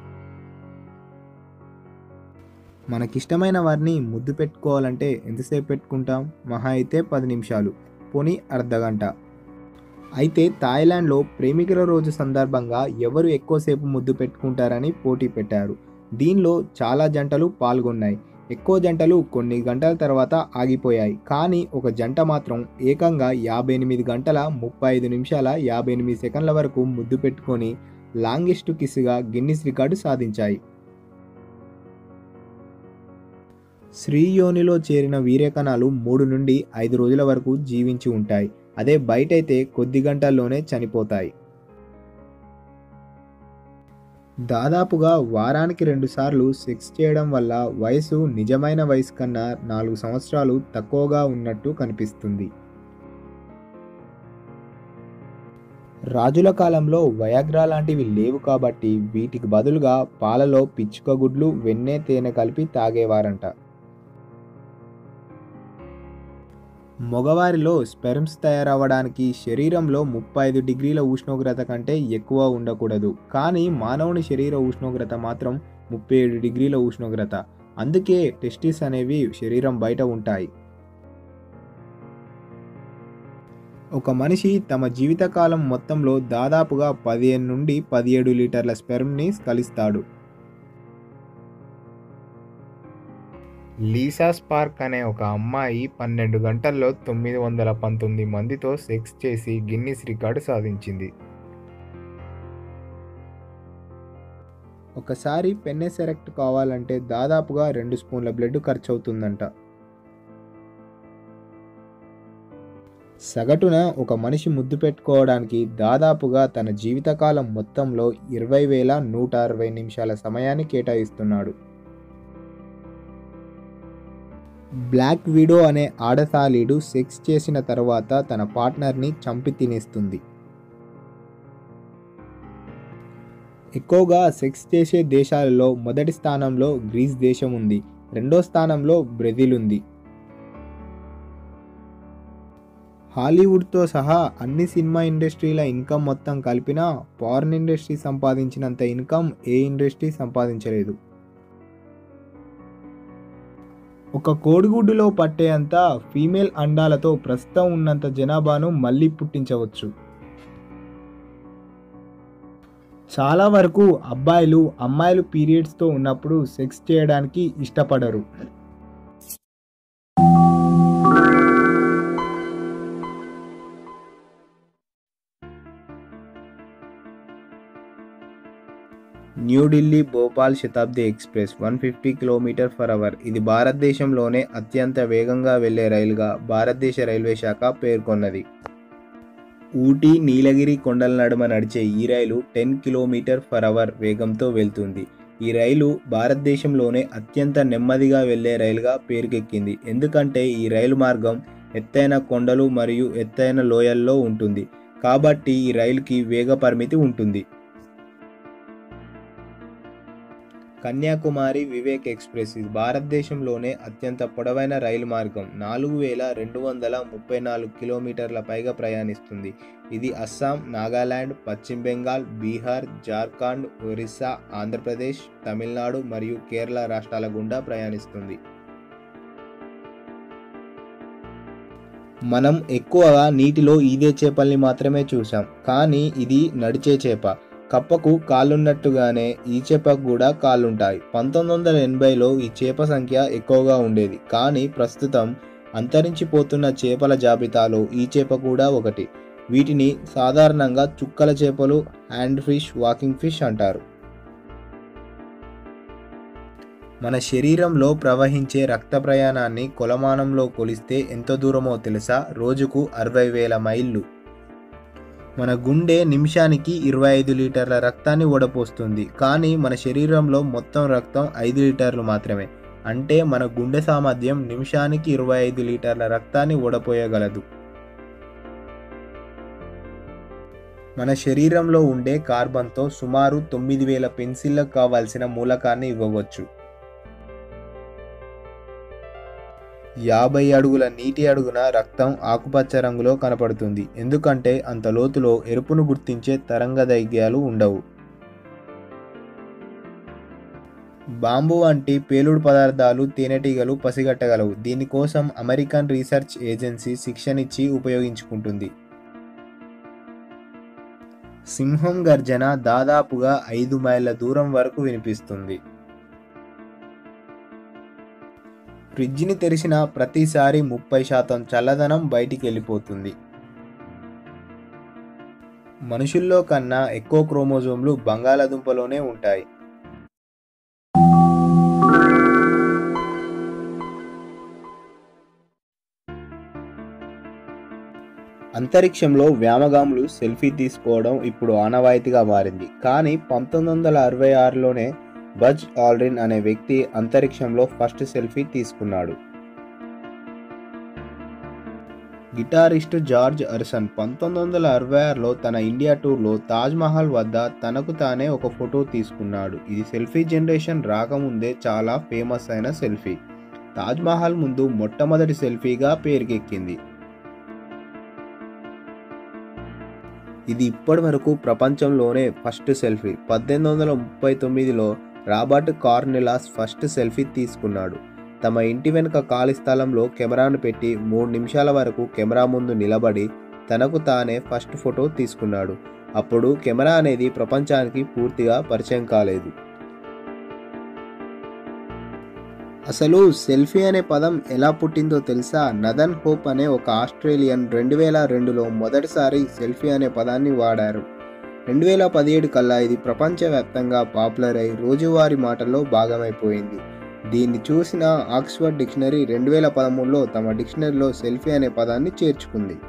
మనకిష్టమైన వారిని ముద్దు పెట్టుకోవాలంటే ఎంతసేపు పెట్టుకుంటాం మహా అయితే పది నిమిషాలు పోనీ అర్ధగంట అయితే థాయిలాండ్లో ప్రేమికుల రోజు సందర్భంగా ఎవరు ఎక్కువసేపు ముద్దు పెట్టుకుంటారని పోటీ పెట్టారు దీనిలో చాలా జంటలు పాల్గొన్నాయి ఎక్కువ జంటలు కొన్ని గంటల తర్వాత ఆగిపోయాయి కానీ ఒక జంట మాత్రం ఏకంగా యాభై ఎనిమిది గంటల ముప్పై ఐదు నిమిషాల యాభై ఎనిమిది సెకండ్ల వరకు ముద్దు పెట్టుకొని లాంగెస్ట్ కిస్గా గిన్నిస్ రికార్డు సాధించాయి శ్రీయోనిలో చేరిన వీర్యకణాలు మూడు నుండి ఐదు రోజుల వరకు జీవించి ఉంటాయి అదే బయటైతే కొద్ది గంటల్లోనే చనిపోతాయి దాదాపుగా వారానికి రెండుసార్లు సెక్స్ చేయడం వల్ల వయసు నిజమైన వయసు కన్నా నాలుగు సంవత్సరాలు తక్కువగా ఉన్నట్టు కనిపిస్తుంది రాజుల కాలంలో వయాగ్రా లాంటివి లేవు కాబట్టి వీటికి బదులుగా పాలలో పిచ్చుక గుడ్లు వెన్నె తేనె కలిపి తాగేవారంట మగవారిలో స్పెర్మ్స్ తయారవ్వడానికి శరీరంలో ముప్పై ఐదు డిగ్రీల ఉష్ణోగ్రత కంటే ఎక్కువ ఉండకూడదు కానీ మానవుని శరీర ఉష్ణోగ్రత మాత్రం ముప్పై ఏడు డిగ్రీల ఉష్ణోగ్రత అందుకే టెస్టిస్ అనేవి శరీరం బయట ఉంటాయి ఒక మనిషి తమ జీవితకాలం మొత్తంలో దాదాపుగా పదిహేను నుండి పదిహేడు లీటర్ల స్పెర్మ్ని కలిస్తాడు లీసా స్పార్క్ అనే ఒక అమ్మాయి పన్నెండు గంటల్లో తొమ్మిది వందల పంతొమ్మిది మందితో సెక్స్ చేసి గిన్నిస్ రికార్డు సాధించింది ఒకసారి పెన్నెస్ ఎరెక్ట్ కావాలంటే దాదాపుగా రెండు స్పూన్ల బ్లడ్ ఖర్చు అవుతుందంట సగటున ఒక మనిషి ముద్దు పెట్టుకోవడానికి దాదాపుగా తన జీవితకాలం మొత్తంలో ఇరవై వేల నూట అరవై నిమిషాల సమయాన్ని కేటాయిస్తున్నాడు బ్లాక్ విడో అనే ఆడసాలీడు సెక్స్ చేసిన తర్వాత తన పార్ట్నర్ని చంపి తినేస్తుంది ఎక్కువగా సెక్స్ చేసే దేశాలలో మొదటి స్థానంలో గ్రీస్ దేశం ఉంది రెండో స్థానంలో బ్రెజిల్ ఉంది హాలీవుడ్తో సహా అన్ని సినిమా ఇండస్ట్రీల ఇన్కమ్ మొత్తం కలిపినా పార్న్ ఇండస్ట్రీ సంపాదించినంత ఇన్కమ్ ఏ ఇండస్ట్రీ సంపాదించలేదు ఒక కోడిగుడ్డులో పట్టేంత ఫీమేల్ అండాలతో ప్రస్తుతం ఉన్నంత జనాభాను మళ్ళీ పుట్టించవచ్చు చాలా వరకు అబ్బాయిలు అమ్మాయిలు పీరియడ్స్తో ఉన్నప్పుడు సెక్స్ చేయడానికి ఇష్టపడరు New Delhi Bhopal Shatabdi express one fifty kilometre per hour ఇది భారతదేశంలోనే అత్యంత వేగంగా వెళ్లే రైలుగా భారతదేశ రైల్వే శాఖ పేర్కొన్నది ఊటీ నీలగిరి కొండల నడుమ నడిచే ఈ రైలు టెన్ కిలోమీటర్ ఫర్ అవర్ వేగంతో వెళ్తుంది ఈ రైలు భారతదేశంలోనే అత్యంత నెమ్మదిగా వెళ్లే రైలుగా పేరుకెక్కింది ఎందుకంటే ఈ రైలు మార్గం ఎత్తైన కొండలు మరియు ఎత్తైన లోయల్లో ఉంటుంది కాబట్టి ఈ రైలుకి వేగ పరిమితి ఉంటుంది కన్యాకుమారి వివేక్ ఎక్స్ప్రెస్ ఇది భారతదేశంలోనే అత్యంత పొడవైన రైలు మార్గం నాలుగు వేల రెండు వందల ముప్పై నాలుగు కిలోమీటర్ల పైగా ప్రయాణిస్తుంది ఇది అస్సాం నాగాలాండ్ పశ్చిమ బెంగాల్ బీహార్ జార్ఖండ్ ఒరిస్సా ఆంధ్రప్రదేశ్ తమిళనాడు మరియు కేరళ రాష్ట్రాల గుండా ప్రయాణిస్తుంది మనం ఎక్కువగా నీటిలో ఈదే చేపల్ని మాత్రమే చూసాం కానీ ఇది నడిచే చేప కప్పకు కాళ్ళున్నట్టుగానే ఈ చేపకు కూడా కాళ్ళుంటాయి పంతొమ్మిది వందల ఎనభైలో ఈ చేప సంఖ్య ఎక్కువగా ఉండేది కానీ ప్రస్తుతం అంతరించిపోతున్న చేపల జాబితాలో ఈ చేప కూడా ఒకటి వీటిని సాధారణంగా చుక్కల చేపలు హ్యాండ్ ఫిష్ వాకింగ్ ఫిష్ అంటారు మన శరీరంలో ప్రవహించే రక్త ప్రయాణాన్ని కొలమానంలో కొలిస్తే ఎంత దూరమో తెలుసా రోజుకు అరవై వేల మైళ్ళు మన గుండె నిమిషానికి ఇరవై ఐదు లీటర్ల రక్తాన్ని ఓడపోస్తుంది కానీ మన శరీరంలో మొత్తం రక్తం ఐదు లీటర్లు మాత్రమే అంటే మన గుండె సామర్థ్యం నిమిషానికి ఇరవై ఐదు లీటర్ల రక్తాన్ని ఓడపోయగలదు మన శరీరంలో ఉండే కార్బన్తో సుమారు తొమ్మిది వేల పెన్సిళ్ళకు కావాల్సిన మూలకాన్ని ఇవ్వవచ్చు యాభై అడుగుల నీటి అడుగున రక్తం ఆకుపచ్చ రంగులో కనపడుతుంది ఎందుకంటే అంత లోతులో ఎరుపును గుర్తించే తరంగదైర్ఘ్యాలు ఉండవు బాంబు వంటి పేలుడు పదార్థాలు తేనెటీగలు పసిగట్టగలవు దీనికోసం అమెరికన్ రీసెర్చ్ ఏజెన్సీ శిక్షణిచ్చి ఉపయోగించుకుంటుంది సింహం గర్జన దాదాపుగా ఐదు మైళ్ళ దూరం వరకు వినిపిస్తుంది ఫ్రిడ్జ్ని తెరిచిన ప్రతిసారి ముప్పై శాతం చల్లదనం బయటికి వెళ్ళిపోతుంది మనుషుల్లో కన్నా ఎక్కువ క్రోమోజోమ్లు బంగాళాదుంపలోనే ఉంటాయి అంతరిక్షంలో వ్యామగాములు సెల్ఫీ తీసుకోవడం ఇప్పుడు ఆనవాయితీగా మారింది కానీ పంతొమ్మిది వందల అరవై ఆరులోనే బజ్ ఆల్డ్రిన్ అనే వ్యక్తి అంతరిక్షంలో ఫస్ట్ సెల్ఫీ తీసుకున్నాడు గిటారిస్ట్ జార్జ్ అర్సన్ పంతొమ్మిది వందల అరవై ఆరులో తన ఇండియా టూర్లో తాజ్ మహల్ వద్ద తనకు తానే ఒక ఫోటో తీసుకున్నాడు ఇది సెల్ఫీ జనరేషన్ రాకముందే చాలా ఫేమస్ అయిన సెల్ఫీ తాజ్ మహల్ ముందు మొట్టమొదటి సెల్ఫీగా పేరుకెక్కింది ఇది ఇప్పటి వరకు ప్రపంచంలోనే ఫస్ట్ సెల్ఫీ పద్దెనిమిది వందల ముప్పై తొమ్మిదిలో రాబర్ట్ కార్నెలాస్ ఫస్ట్ సెల్ఫీ తీసుకున్నాడు తమ ఇంటి వెనుక ఖాళీ స్థలంలో కెమెరాను పెట్టి మూడు నిమిషాల వరకు కెమెరా ముందు నిలబడి తనకు తానే ఫస్ట్ ఫోటో తీసుకున్నాడు అప్పుడు కెమెరా అనేది ప్రపంచానికి పూర్తిగా పరిచయం కాలేదు అసలు సెల్ఫీ అనే పదం ఎలా పుట్టిందో తెలుసా నదన్ హోప్ అనే ఒక ఆస్ట్రేలియన్ రెండు వేల రెండులో మొదటిసారి సెల్ఫీ అనే పదాన్ని వాడారు రెండు వేల పదిహేడు కల్లా ఇది ప్రపంచవ్యాప్తంగా పాపులర్ అయి రోజువారీ మాటల్లో భాగమైపోయింది దీన్ని చూసిన ఆక్స్ఫర్డ్ డిక్షనరీ రెండు వేల పదమూడులో తమ డిక్షనరీలో సెల్ఫీ అనే పదాన్ని చేర్చుకుంది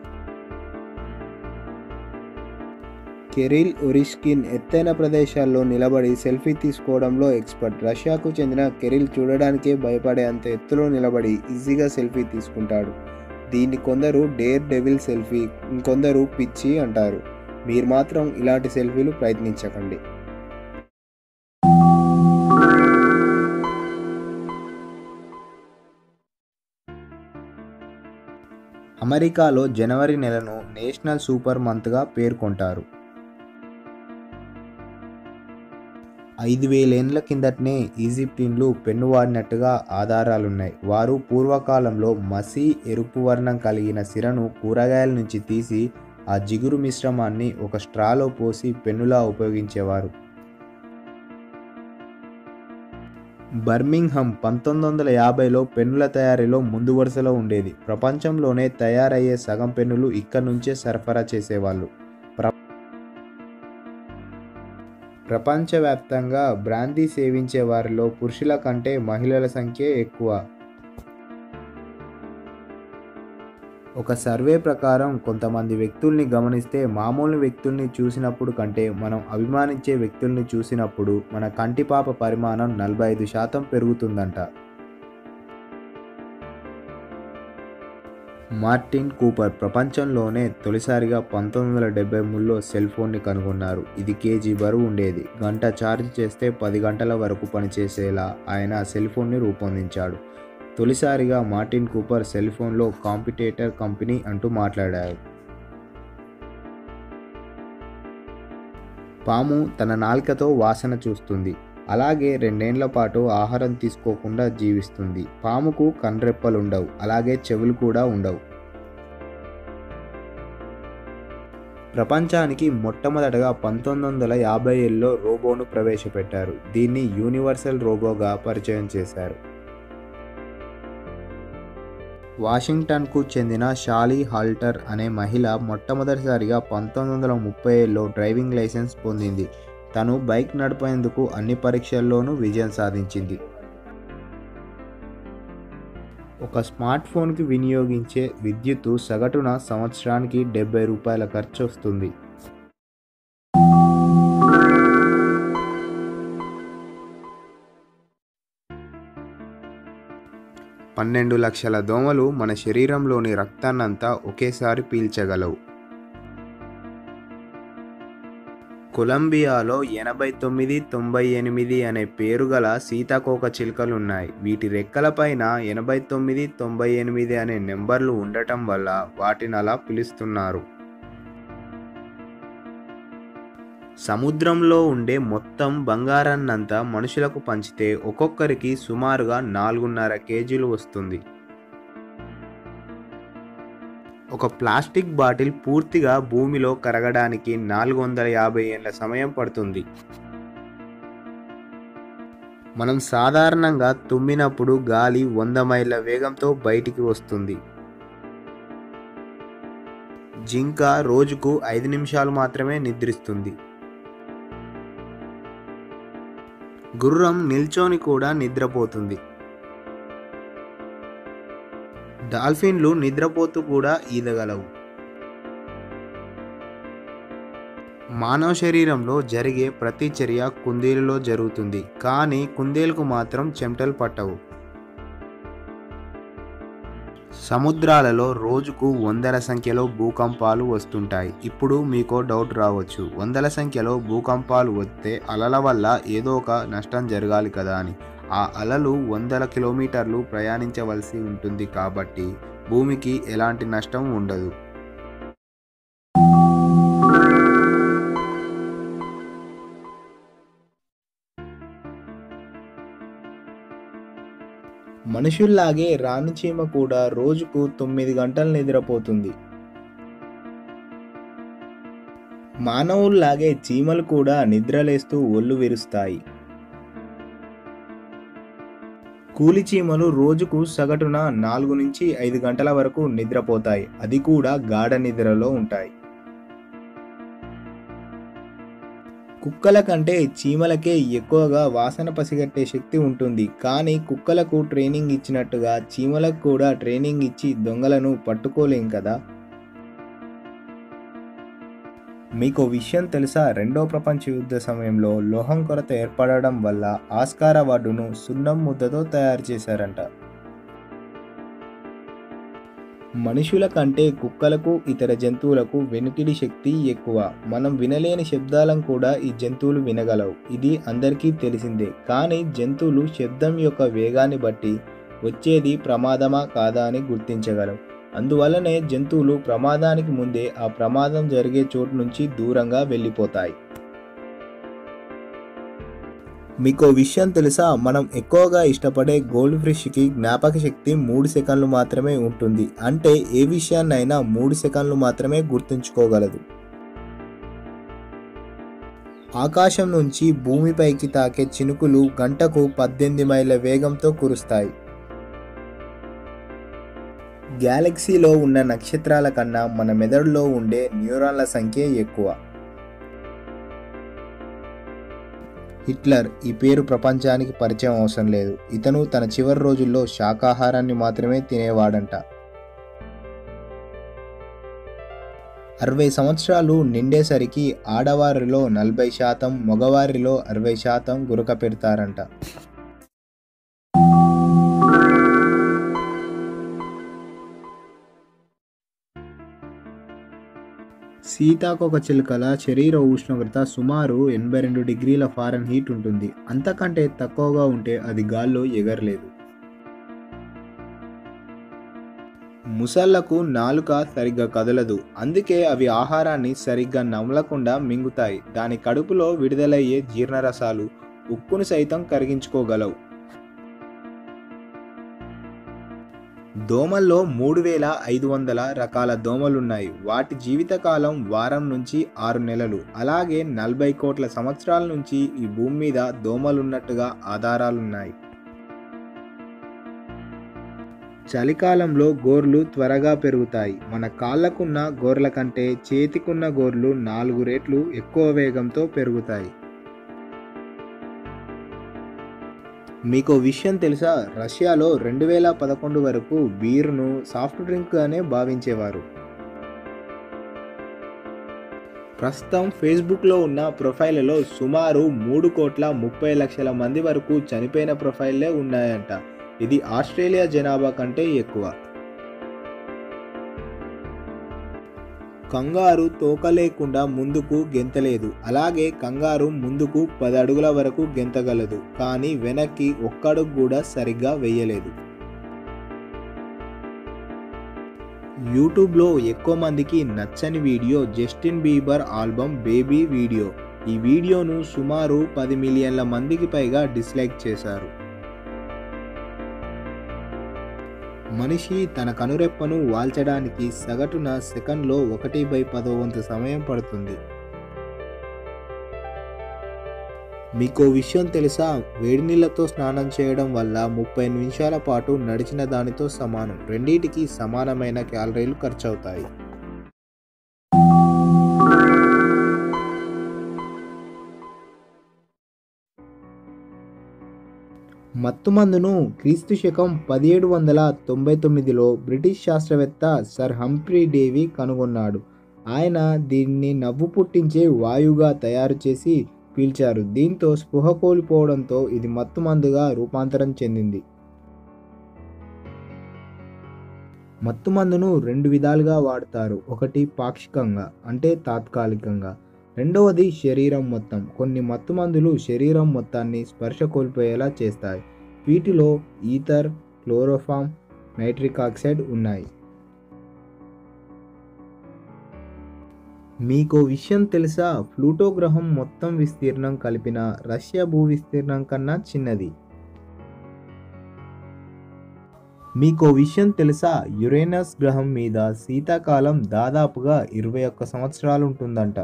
కెరిల్ ఒరిష్కిన్ ఎత్తైన ప్రదేశాల్లో నిలబడి సెల్ఫీ తీసుకోవడంలో ఎక్స్పర్ట్ రష్యాకు చెందిన కెరిల్ చూడడానికే భయపడే అంత ఎత్తులో నిలబడి ఈజీగా సెల్ఫీ తీసుకుంటాడు దీన్ని కొందరు డేర్ డెవిల్ సెల్ఫీ ఇంకొందరు పిచ్చి అంటారు మీరు మాత్రం ఇలాంటి సెల్ఫీలు ప్రయత్నించకండి అమెరికాలో జనవరి నెలను నేషనల్ సూపర్ మంత్గా పేర్కొంటారు ఐదు వేలేండ్ల కిందటనే ఈజిప్టిన్లు పెన్ను వాడినట్టుగా ఆధారాలున్నాయి వారు పూర్వకాలంలో మసి ఎరుపు వర్ణం కలిగిన సిరను కూరగాయల నుంచి తీసి ఆ జిగురు మిశ్రమాన్ని ఒక స్ట్రాలో పోసి పెన్నులా ఉపయోగించేవారు బర్మింగ్హమ్ పంతొమ్మిది వందల యాభైలో పెన్నుల తయారీలో ముందు వరుసలో ఉండేది ప్రపంచంలోనే తయారయ్యే సగం పెన్నులు ఇక్కడ నుంచే సరఫరా చేసేవాళ్ళు ప్ర ప్రపంచవ్యాప్తంగా బ్రాందీ సేవించే వారిలో పురుషుల కంటే మహిళల సంఖ్య ఎక్కువ ఒక సర్వే ప్రకారం కొంతమంది వ్యక్తుల్ని గమనిస్తే మామూలు వ్యక్తుల్ని చూసినప్పుడు కంటే మనం అభిమానించే వ్యక్తుల్ని చూసినప్పుడు మన కంటిపాప పరిమాణం నలభై ఐదు శాతం పెరుగుతుందంట మార్టిన్ కూపర్ ప్రపంచంలోనే తొలిసారిగా పంతొమ్మిది వందల డెబ్బై మూడులో సెల్ ఫోన్ని కనుగొన్నారు ఇది కేజీ బరువు ఉండేది గంట ఛార్జ్ చేస్తే పది గంటల వరకు పనిచేసేలా ఆయన సెల్ ఫోన్ని రూపొందించాడు తొలిసారిగా మార్టిన్ కూపర్ సెల్ ఫోన్లో కాంపిటేటర్ కంపెనీ అంటూ మాట్లాడారు పాము తన నాలుకతో వాసన చూస్తుంది అలాగే రెండేండ్ల పాటు ఆహారం తీసుకోకుండా జీవిస్తుంది పాముకు కండ్రెప్పలుండవు అలాగే చెవులు కూడా ఉండవు ప్రపంచానికి మొట్టమొదటగా పంతొమ్మిది వందల యాభై ఏళ్ళలో రోబోను ప్రవేశపెట్టారు దీన్ని యూనివర్సల్ రోబోగా పరిచయం చేశారు వాషింగ్టన్కు చెందిన షాలీ హాల్టర్ అనే మహిళ మొట్టమొదటిసారిగా పంతొమ్మిది వందల ముప్పై ఏడులో డ్రైవింగ్ లైసెన్స్ పొందింది తను బైక్ నడిపేందుకు అన్ని పరీక్షల్లోనూ విజయం సాధించింది ఒక స్మార్ట్ ఫోన్కి వినియోగించే విద్యుత్తు సగటున సంవత్సరానికి డెబ్బై రూపాయల ఖర్చు వస్తుంది పన్నెండు లక్షల దోమలు మన శరీరంలోని రక్తాన్నంతా ఒకేసారి పీల్చగలవు కొలంబియాలో ఎనభై తొమ్మిది తొంభై ఎనిమిది అనే పేరుగల సీతాకోక చిలుకలున్నాయి వీటి రెక్కలపైన ఎనభై తొమ్మిది తొంభై ఎనిమిది అనే నెంబర్లు ఉండటం వల్ల వాటిని అలా పిలుస్తున్నారు సముద్రంలో ఉండే మొత్తం బంగారాన్నంతా మనుషులకు పంచితే ఒక్కొక్కరికి సుమారుగా నాలుగున్నర కేజీలు వస్తుంది ఒక ప్లాస్టిక్ బాటిల్ పూర్తిగా భూమిలో కరగడానికి నాలుగు వందల యాభై ఏళ్ళ సమయం పడుతుంది మనం సాధారణంగా తుమ్మినప్పుడు గాలి వంద మైళ్ళ వేగంతో బయటికి వస్తుంది జింక రోజుకు ఐదు నిమిషాలు మాత్రమే నిద్రిస్తుంది గుర్రం నిల్చొని కూడా నిద్రపోతుంది డాల్ఫిన్లు నిద్రపోతూ కూడా ఈదగలవు మానవ శరీరంలో జరిగే ప్రతి చర్య కుందేలులో జరుగుతుంది కానీ కుందేలుకు మాత్రం చెమటలు పట్టవు సముద్రాలలో రోజుకు వందల సంఖ్యలో భూకంపాలు వస్తుంటాయి ఇప్పుడు మీకో డౌట్ రావచ్చు వందల సంఖ్యలో భూకంపాలు వస్తే అలల వల్ల ఏదో ఒక నష్టం జరగాలి కదా అని ఆ అలలు వందల కిలోమీటర్లు ప్రయాణించవలసి ఉంటుంది కాబట్టి భూమికి ఎలాంటి నష్టం ఉండదు మనుషుల్లాగే రాణి చీమ కూడా రోజుకు తొమ్మిది గంటలు నిద్రపోతుంది మానవుల్లాగే చీమలు కూడా నిద్రలేస్తూ ఒళ్ళు విరుస్తాయి కూలి చీమలు రోజుకు సగటున నాలుగు నుంచి ఐదు గంటల వరకు నిద్రపోతాయి అది కూడా గాఢ నిద్రలో ఉంటాయి కుక్కల కంటే చీమలకే ఎక్కువగా వాసన పసిగట్టే శక్తి ఉంటుంది కానీ కుక్కలకు ట్రైనింగ్ ఇచ్చినట్టుగా చీమలకు కూడా ట్రైనింగ్ ఇచ్చి దొంగలను పట్టుకోలేం కదా మీకు విషయం తెలుసా రెండో ప్రపంచ యుద్ధ సమయంలో లోహం కొరత ఏర్పడడం వల్ల ఆస్కార్ అవార్డును సున్నం ముద్దతో తయారు చేశారంట మనుషుల కంటే కుక్కలకు ఇతర జంతువులకు వెనుకిడి శక్తి ఎక్కువ మనం వినలేని శబ్దాలను కూడా ఈ జంతువులు వినగలవు ఇది అందరికీ తెలిసిందే కానీ జంతువులు శబ్దం యొక్క వేగాన్ని బట్టి వచ్చేది ప్రమాదమా కాదా అని గుర్తించగలవు అందువల్లనే జంతువులు ప్రమాదానికి ముందే ఆ ప్రమాదం జరిగే చోటు నుంచి దూరంగా వెళ్ళిపోతాయి మీకు విషయం తెలుసా మనం ఎక్కువగా ఇష్టపడే గోల్డ్ ఫిష్కి జ్ఞాపక శక్తి మూడు సెకండ్లు మాత్రమే ఉంటుంది అంటే ఏ విషయాన్నైనా మూడు సెకండ్లు మాత్రమే గుర్తుంచుకోగలదు ఆకాశం నుంచి భూమిపైకి తాకే చినుకులు గంటకు పద్దెనిమిది మైళ్ళ వేగంతో కురుస్తాయి గ్యాలక్సీలో ఉన్న నక్షత్రాల కన్నా మన మెదడులో ఉండే న్యూరాన్ల సంఖ్య ఎక్కువ హిట్లర్ ఈ పేరు ప్రపంచానికి పరిచయం అవసరం లేదు ఇతను తన చివరి రోజుల్లో శాకాహారాన్ని మాత్రమే తినేవాడంట అరవై సంవత్సరాలు నిండేసరికి ఆడవారిలో నలభై శాతం మగవారిలో అరవై శాతం గురక పెడతారంట సీతాకోక చిలుకల శరీర ఉష్ణోగ్రత సుమారు ఎనభై రెండు డిగ్రీల ఫారెన్ హీట్ ఉంటుంది అంతకంటే తక్కువగా ఉంటే అది గాల్లో ఎగరలేదు ముసళ్లకు నాలుక సరిగ్గా కదలదు అందుకే అవి ఆహారాన్ని సరిగ్గా నమలకుండా మింగుతాయి దాని కడుపులో విడుదలయ్యే జీర్ణరసాలు ఉక్కును సైతం కరిగించుకోగలవు దోమల్లో మూడు వేల ఐదు వందల రకాల దోమలున్నాయి వాటి జీవితకాలం వారం నుంచి ఆరు నెలలు అలాగే నలభై కోట్ల సంవత్సరాల నుంచి ఈ భూమి మీద దోమలున్నట్టుగా ఆధారాలున్నాయి చలికాలంలో గోర్లు త్వరగా పెరుగుతాయి మన కాళ్ళకున్న గోర్ల కంటే చేతికున్న గోర్లు నాలుగు రెట్లు ఎక్కువ వేగంతో పెరుగుతాయి మీకు విషయం తెలుసా రష్యాలో రెండు వేల పదకొండు వరకు బీర్ను సాఫ్ట్ డ్రింక్గానే భావించేవారు ప్రస్తుతం ఫేస్బుక్లో ఉన్న ప్రొఫైళ్లలో సుమారు మూడు కోట్ల ముప్పై లక్షల మంది వరకు చనిపోయిన ప్రొఫైల్లే ఉన్నాయంట ఇది ఆస్ట్రేలియా జనాభా కంటే ఎక్కువ కంగారు తోక లేకుండా ముందుకు గెంతలేదు అలాగే కంగారు ముందుకు పది అడుగుల వరకు గెంతగలదు కానీ వెనక్కి ఒక్కడుగు కూడా సరిగ్గా వెయ్యలేదు యూట్యూబ్లో ఎక్కువ మందికి నచ్చని video Justin Bieber album baby video ఈ వీడియోను సుమారు పది మిలియన్ల మందికి పైగా డిస్లైక్ చేశారు మనిషి తన కనురెప్పను వాల్చడానికి సగటున సెకండ్లో ఒకటి బై పదో వంతు సమయం పడుతుంది మీకో విషయం తెలుసా వేడి నీళ్ళతో స్నానం చేయడం వల్ల ముప్పై నిమిషాల పాటు నడిచిన దానితో సమానం రెండింటికి సమానమైన క్యాలరీలు ఖర్చవుతాయి మత్తుమందును క్రీస్తు శకం పదిహేడు వందల తొంభై తొమ్మిదిలో బ్రిటిష్ శాస్త్రవేత్త సర్ హంఫ్రీ డేవి కనుగొన్నాడు ఆయన దీన్ని నవ్వు పుట్టించే వాయువుగా తయారు చేసి పీల్చారు దీంతో స్పృహ కోల్పోవడంతో ఇది మత్తుమందుగా రూపాంతరం చెందింది మత్తుమందును రెండు విధాలుగా వాడతారు ఒకటి పాక్షికంగా అంటే తాత్కాలికంగా రెండవది శరీరం మొత్తం కొన్ని మత్తుమందులు శరీరం మొత్తాన్ని స్పర్శ కోల్పోయేలా చేస్తాయి వీటిలో ఈథర్ క్లోరోఫామ్ నైట్రిక్ ఆక్సైడ్ ఉన్నాయి మీకు విషయం తెలుసా ప్లూటో గ్రహం మొత్తం విస్తీర్ణం కలిపిన రష్యా భూ విస్తీర్ణం కన్నా చిన్నది మీకు విషయం తెలుసా యురేనస్ గ్రహం మీద శీతాకాలం దాదాపుగా ఇరవై ఒక్క సంవత్సరాలు ఉంటుందంట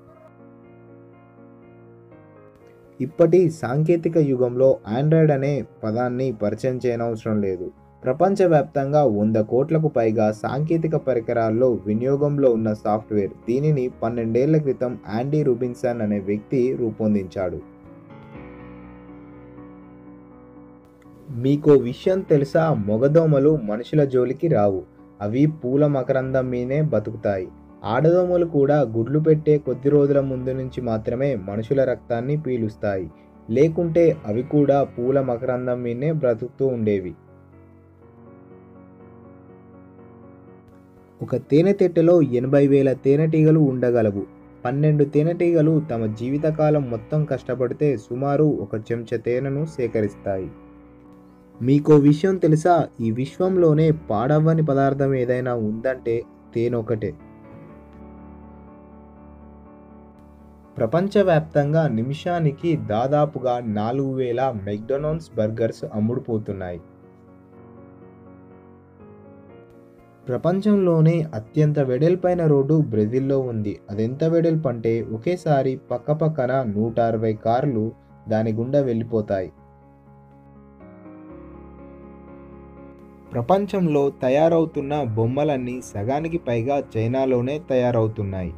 ఇప్పటి సాంకేతిక యుగంలో ఆండ్రాయిడ్ అనే పదాన్ని పరిచయం చేయనవసరం లేదు ప్రపంచవ్యాప్తంగా వంద కోట్లకు పైగా సాంకేతిక పరికరాల్లో వినియోగంలో ఉన్న సాఫ్ట్వేర్ దీనిని పన్నెండేళ్ల క్రితం యాండీ రూబిన్సన్ అనే వ్యక్తి రూపొందించాడు మీకో విషయం తెలుసా మొగదోమలు మనుషుల జోలికి రావు అవి పూల మకరందం మీనే బతుకుతాయి ఆడదోమలు కూడా గుడ్లు పెట్టే కొద్ది రోజుల ముందు నుంచి మాత్రమే మనుషుల రక్తాన్ని పీలుస్తాయి లేకుంటే అవి కూడా పూల మకరందం మీనే బ్రతుకుతూ ఉండేవి ఒక తేనెతెట్టెలో ఎనభై వేల తేనెటీగలు ఉండగలవు పన్నెండు తేనెటీగలు తమ జీవితకాలం మొత్తం కష్టపడితే సుమారు ఒక చెంచా తేనెను సేకరిస్తాయి మీకో విషయం తెలుసా ఈ విశ్వంలోనే పాడవ్వని పదార్థం ఏదైనా ఉందంటే తేనొకటే ప్రపంచవ్యాప్తంగా నిమిషానికి దాదాపుగా నాలుగు వేల మెక్డొనాల్డ్స్ బర్గర్స్ అమ్ముడుపోతున్నాయి ప్రపంచంలోనే అత్యంత వెడల్పైన రోడ్డు బ్రెజిల్లో ఉంది అదెంత వెడల్పు అంటే ఒకేసారి పక్కపక్కన నూట అరవై కార్లు దాని గుండా వెళ్ళిపోతాయి ప్రపంచంలో తయారవుతున్న బొమ్మలన్నీ సగానికి పైగా చైనాలోనే తయారవుతున్నాయి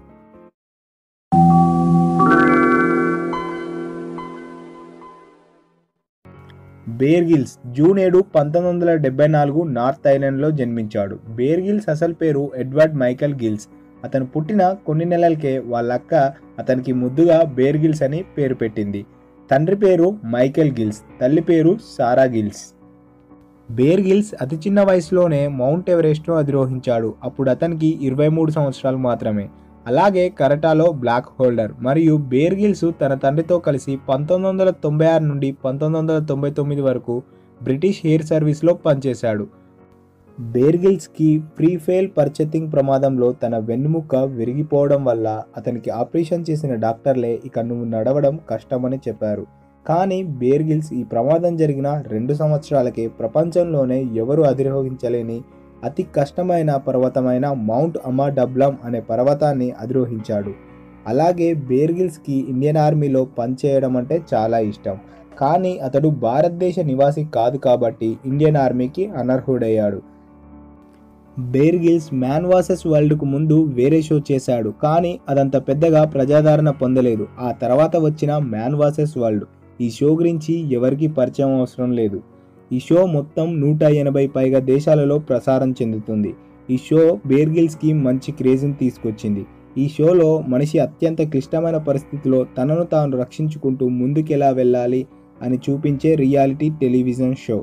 బేర్గిల్స్ జూన్ ఏడు పంతొమ్మిది వందల డెబ్బై నాలుగు నార్త్ ఐలాండ్లో జన్మించాడు బేర్గిల్స్ అసలు పేరు ఎడ్వర్డ్ మైకల్ గిల్స్ అతను పుట్టిన కొన్ని నెలలకే వాళ్ళక్క అతనికి ముద్దుగా బేర్గిల్స్ అని పేరు పెట్టింది తండ్రి పేరు మైకేల్ గిల్స్ తల్లి పేరు సారా గిల్స్ బేర్ గిల్స్ అతి చిన్న వయసులోనే మౌంట్ ఎవరెస్ట్ను అధిరోహించాడు అప్పుడు అతనికి ఇరవై మూడు సంవత్సరాలు మాత్రమే అలాగే కరటాలో బ్లాక్ హోల్డర్ మరియు బేర్ గిల్స్ తన తండ్రితో కలిసి పంతొమ్మిది వందల తొంభై ఆరు నుండి పంతొమ్మిది వందల తొంభై తొమ్మిది వరకు బ్రిటిష్ ఎయిర్ సర్వీస్లో పనిచేశాడు బేర్గిల్స్కి ప్రీఫెయిల్ పర్చెతింగ్ ప్రమాదంలో తన వెన్నుముక్క విరిగిపోవడం వల్ల అతనికి ఆపరేషన్ చేసిన డాక్టర్లే ఇక నువ్వు నడవడం కష్టమని చెప్పారు కానీ బేర్గిల్స్ ఈ ప్రమాదం జరిగిన రెండు సంవత్సరాలకే ప్రపంచంలోనే ఎవరు అధిరోహించలేని అతి కష్టమైన పర్వతమైన మౌంట్ అమాడబ్లం అనే పర్వతాన్ని అధిరోహించాడు అలాగే బేర్గిల్స్కి ఇండియన్ ఆర్మీలో పనిచేయడం అంటే చాలా ఇష్టం కానీ అతడు భారతదేశ నివాసి కాదు కాబట్టి ఇండియన్ ఆర్మీకి అనర్హుడయ్యాడు బేర్ గిల్స్ మ్యాన్ వాసెస్ వరల్డ్కు ముందు వేరే షో చేశాడు కానీ అదంత పెద్దగా ప్రజాదరణ పొందలేదు ఆ తర్వాత వచ్చిన మ్యాన్ వాసెస్ వరల్డ్ ఈ షో గురించి ఎవరికీ పరిచయం అవసరం లేదు ఈ షో మొత్తం నూట ఎనభై పైగా దేశాలలో ప్రసారం చెందుతుంది ఈ షో బేర్ గిల్స్కి మంచి క్రేజ్ని తీసుకొచ్చింది ఈ షోలో మనిషి అత్యంత క్లిష్టమైన పరిస్థితిలో తనను తాను రక్షించుకుంటూ ముందుకెలా వెళ్ళాలి అని చూపించే reality television show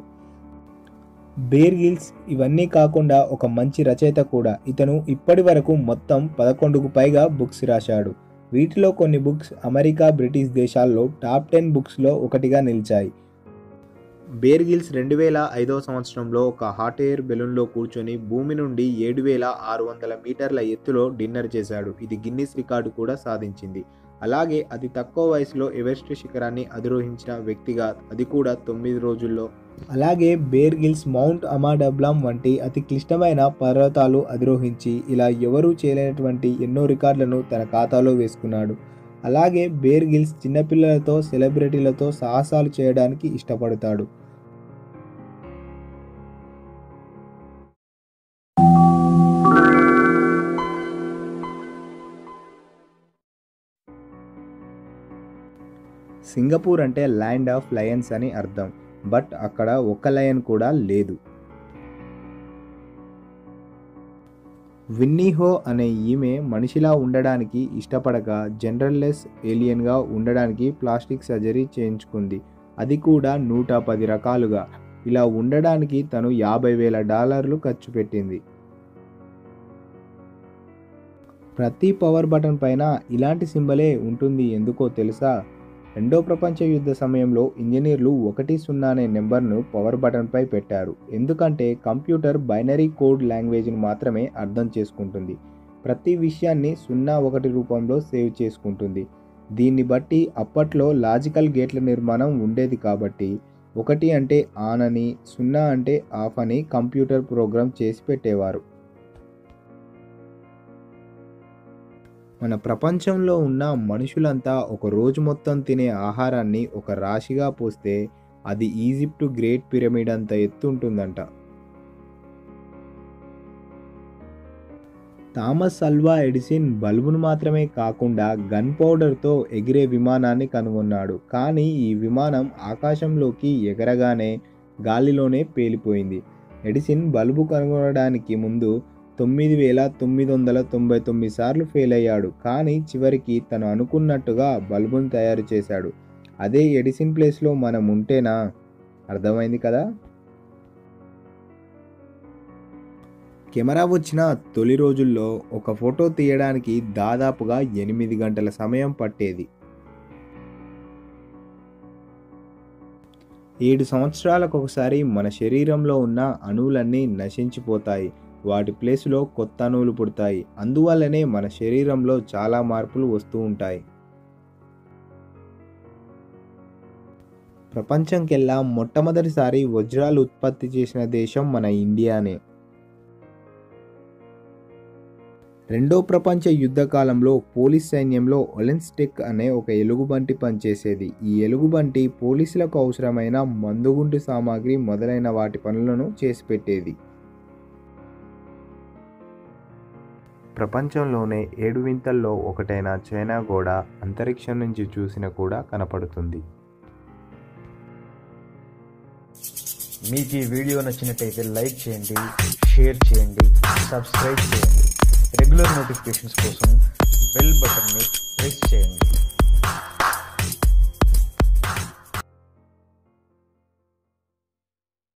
Bear Grylls ఇవన్నీ కాకుండా ఒక మంచి రచయిత కూడా ఇతను ఇప్పటి వరకు మొత్తం పదకొండుకు పైగా బుక్స్ రాశాడు వీటిలో కొన్ని బుక్స్ అమెరికా బ్రిటిష్ దేశాల్లో టాప్ టెన్ బుక్స్లో ఒకటిగా నిలిచాయి బేర్ గిల్స్ రెండు వేల ఐదవ సంవత్సరంలో ఒక హాట్ ఎయిర్ బెలూన్లో కూర్చొని భూమి నుండి ఏడు వేల ఆరు వందల మీటర్ల ఎత్తులో డిన్నర్ చేశాడు ఇది గిన్నిస్ రికార్డు కూడా సాధించింది అలాగే అతి తక్కువ వయసులో ఎవరెస్ట్ శిఖరాన్ని అధిరోహించిన వ్యక్తిగా అది కూడా తొమ్మిది రోజుల్లో అలాగే బేర్ గిల్స్ మౌంట్ అమాడబ్లాం వంటి అతి క్లిష్టమైన పర్వతాలు అధిరోహించి ఇలా ఎవరూ చేయలేనటువంటి ఎన్నో రికార్డులను తన ఖాతాలో వేసుకున్నాడు అలాగే బేర్ గిల్స్ చిన్నపిల్లలతో సెలబ్రిటీలతో సాహసాలు చేయడానికి ఇష్టపడతాడు సింగపూర్ అంటే ల్యాండ్ ఆఫ్ లయన్స్ అని అర్థం బట్ అక్కడ ఒక్క లయన్ కూడా లేదు విన్నీహో అనే ఈమె మనిషిలా ఉండడానికి ఇష్టపడక జనరల్లెస్ ఏలియన్గా ఉండడానికి ప్లాస్టిక్ సర్జరీ చేయించుకుంది అది కూడా నూట పది రకాలుగా ఇలా ఉండడానికి తను యాభై వేల డాలర్లు ఖర్చు పెట్టింది ప్రతి పవర్ బటన్ పైన ఇలాంటి సింబలే ఉంటుంది ఎందుకో తెలుసా రెండో ప్రపంచ యుద్ధ సమయంలో ఇంజనీర్లు ఒకటి సున్నా అనే నెంబర్ను పవర్ బటన్పై పెట్టారు ఎందుకంటే కంప్యూటర్ బైనరీ కోడ్ లాంగ్వేజ్ని మాత్రమే అర్థం చేసుకుంటుంది ప్రతి విషయాన్ని సున్నా ఒకటి రూపంలో సేవ్ చేసుకుంటుంది దీన్ని బట్టి అప్పట్లో లాజికల్ గేట్ల నిర్మాణం ఉండేది కాబట్టి ఒకటి అంటే ఆన్ అని సున్నా అంటే ఆఫ్ అని కంప్యూటర్ ప్రోగ్రామ్ చేసి పెట్టేవారు మన ప్రపంచంలో ఉన్న మనుషులంతా ఒక రోజు మొత్తం తినే ఆహారాన్ని ఒక రాశిగా పోస్తే అది ఈజిప్టు గ్రేట్ పిరమిడ్ అంత ఎత్తు ఉంటుందంట థామస్ అల్వా ఎడిసిన్ బల్బును మాత్రమే కాకుండా గన్ పౌడర్తో ఎగిరే విమానాన్ని కనుగొన్నాడు కానీ ఈ విమానం ఆకాశంలోకి ఎగరగానే గాలిలోనే పేలిపోయింది ఎడిసిన్ బల్బు కనుగొనడానికి ముందు తొమ్మిది వేల తొమ్మిది వందల తొంభై తొమ్మిది సార్లు ఫెయిల్ అయ్యాడు కానీ చివరికి తను అనుకున్నట్టుగా బల్బును తయారు చేశాడు అదే ఎడిసిన్ ప్లేస్లో మనం ఉంటేనా అర్థమైంది కదా కెమెరా వచ్చిన తొలి రోజుల్లో ఒక ఫోటో తీయడానికి దాదాపుగా ఎనిమిది గంటల సమయం పట్టేది ఏడు సంవత్సరాలకు ఒకసారి మన శరీరంలో ఉన్న అణువులన్నీ నశించిపోతాయి వాటి ప్లేస్లో కొత్త అణువులు పుడతాయి అందువల్లనే మన శరీరంలో చాలా మార్పులు వస్తూ ఉంటాయి ప్రపంచంకెల్లా మొట్టమొదటిసారి వజ్రాలు ఉత్పత్తి చేసిన దేశం మన ఇండియానే రెండో ప్రపంచ యుద్ధ కాలంలో పోలీస్ సైన్యంలో ఒలెన్స్టెక్ అనే ఒక ఎలుగుబంటి పనిచేసేది ఈ ఎలుగుబంటి పోలీసులకు అవసరమైన మందుగుండు సామాగ్రి మొదలైన వాటి పనులను చేసి పెట్టేది ప్రపంచంలోనే ఏడు వింతల్లో ఒకటైన చైనా గోడ అంతరిక్షం నుంచి చూసిన కూడా కనపడుతుంది మీకు ఈ వీడియో నచ్చినట్టయితే లైక్ చేయండి షేర్ చేయండి సబ్స్క్రైబ్ చేయండి రెగ్యులర్ నోటిఫికేషన్స్ కోసం బెల్ బటన్ని ప్రెస్ చేయండి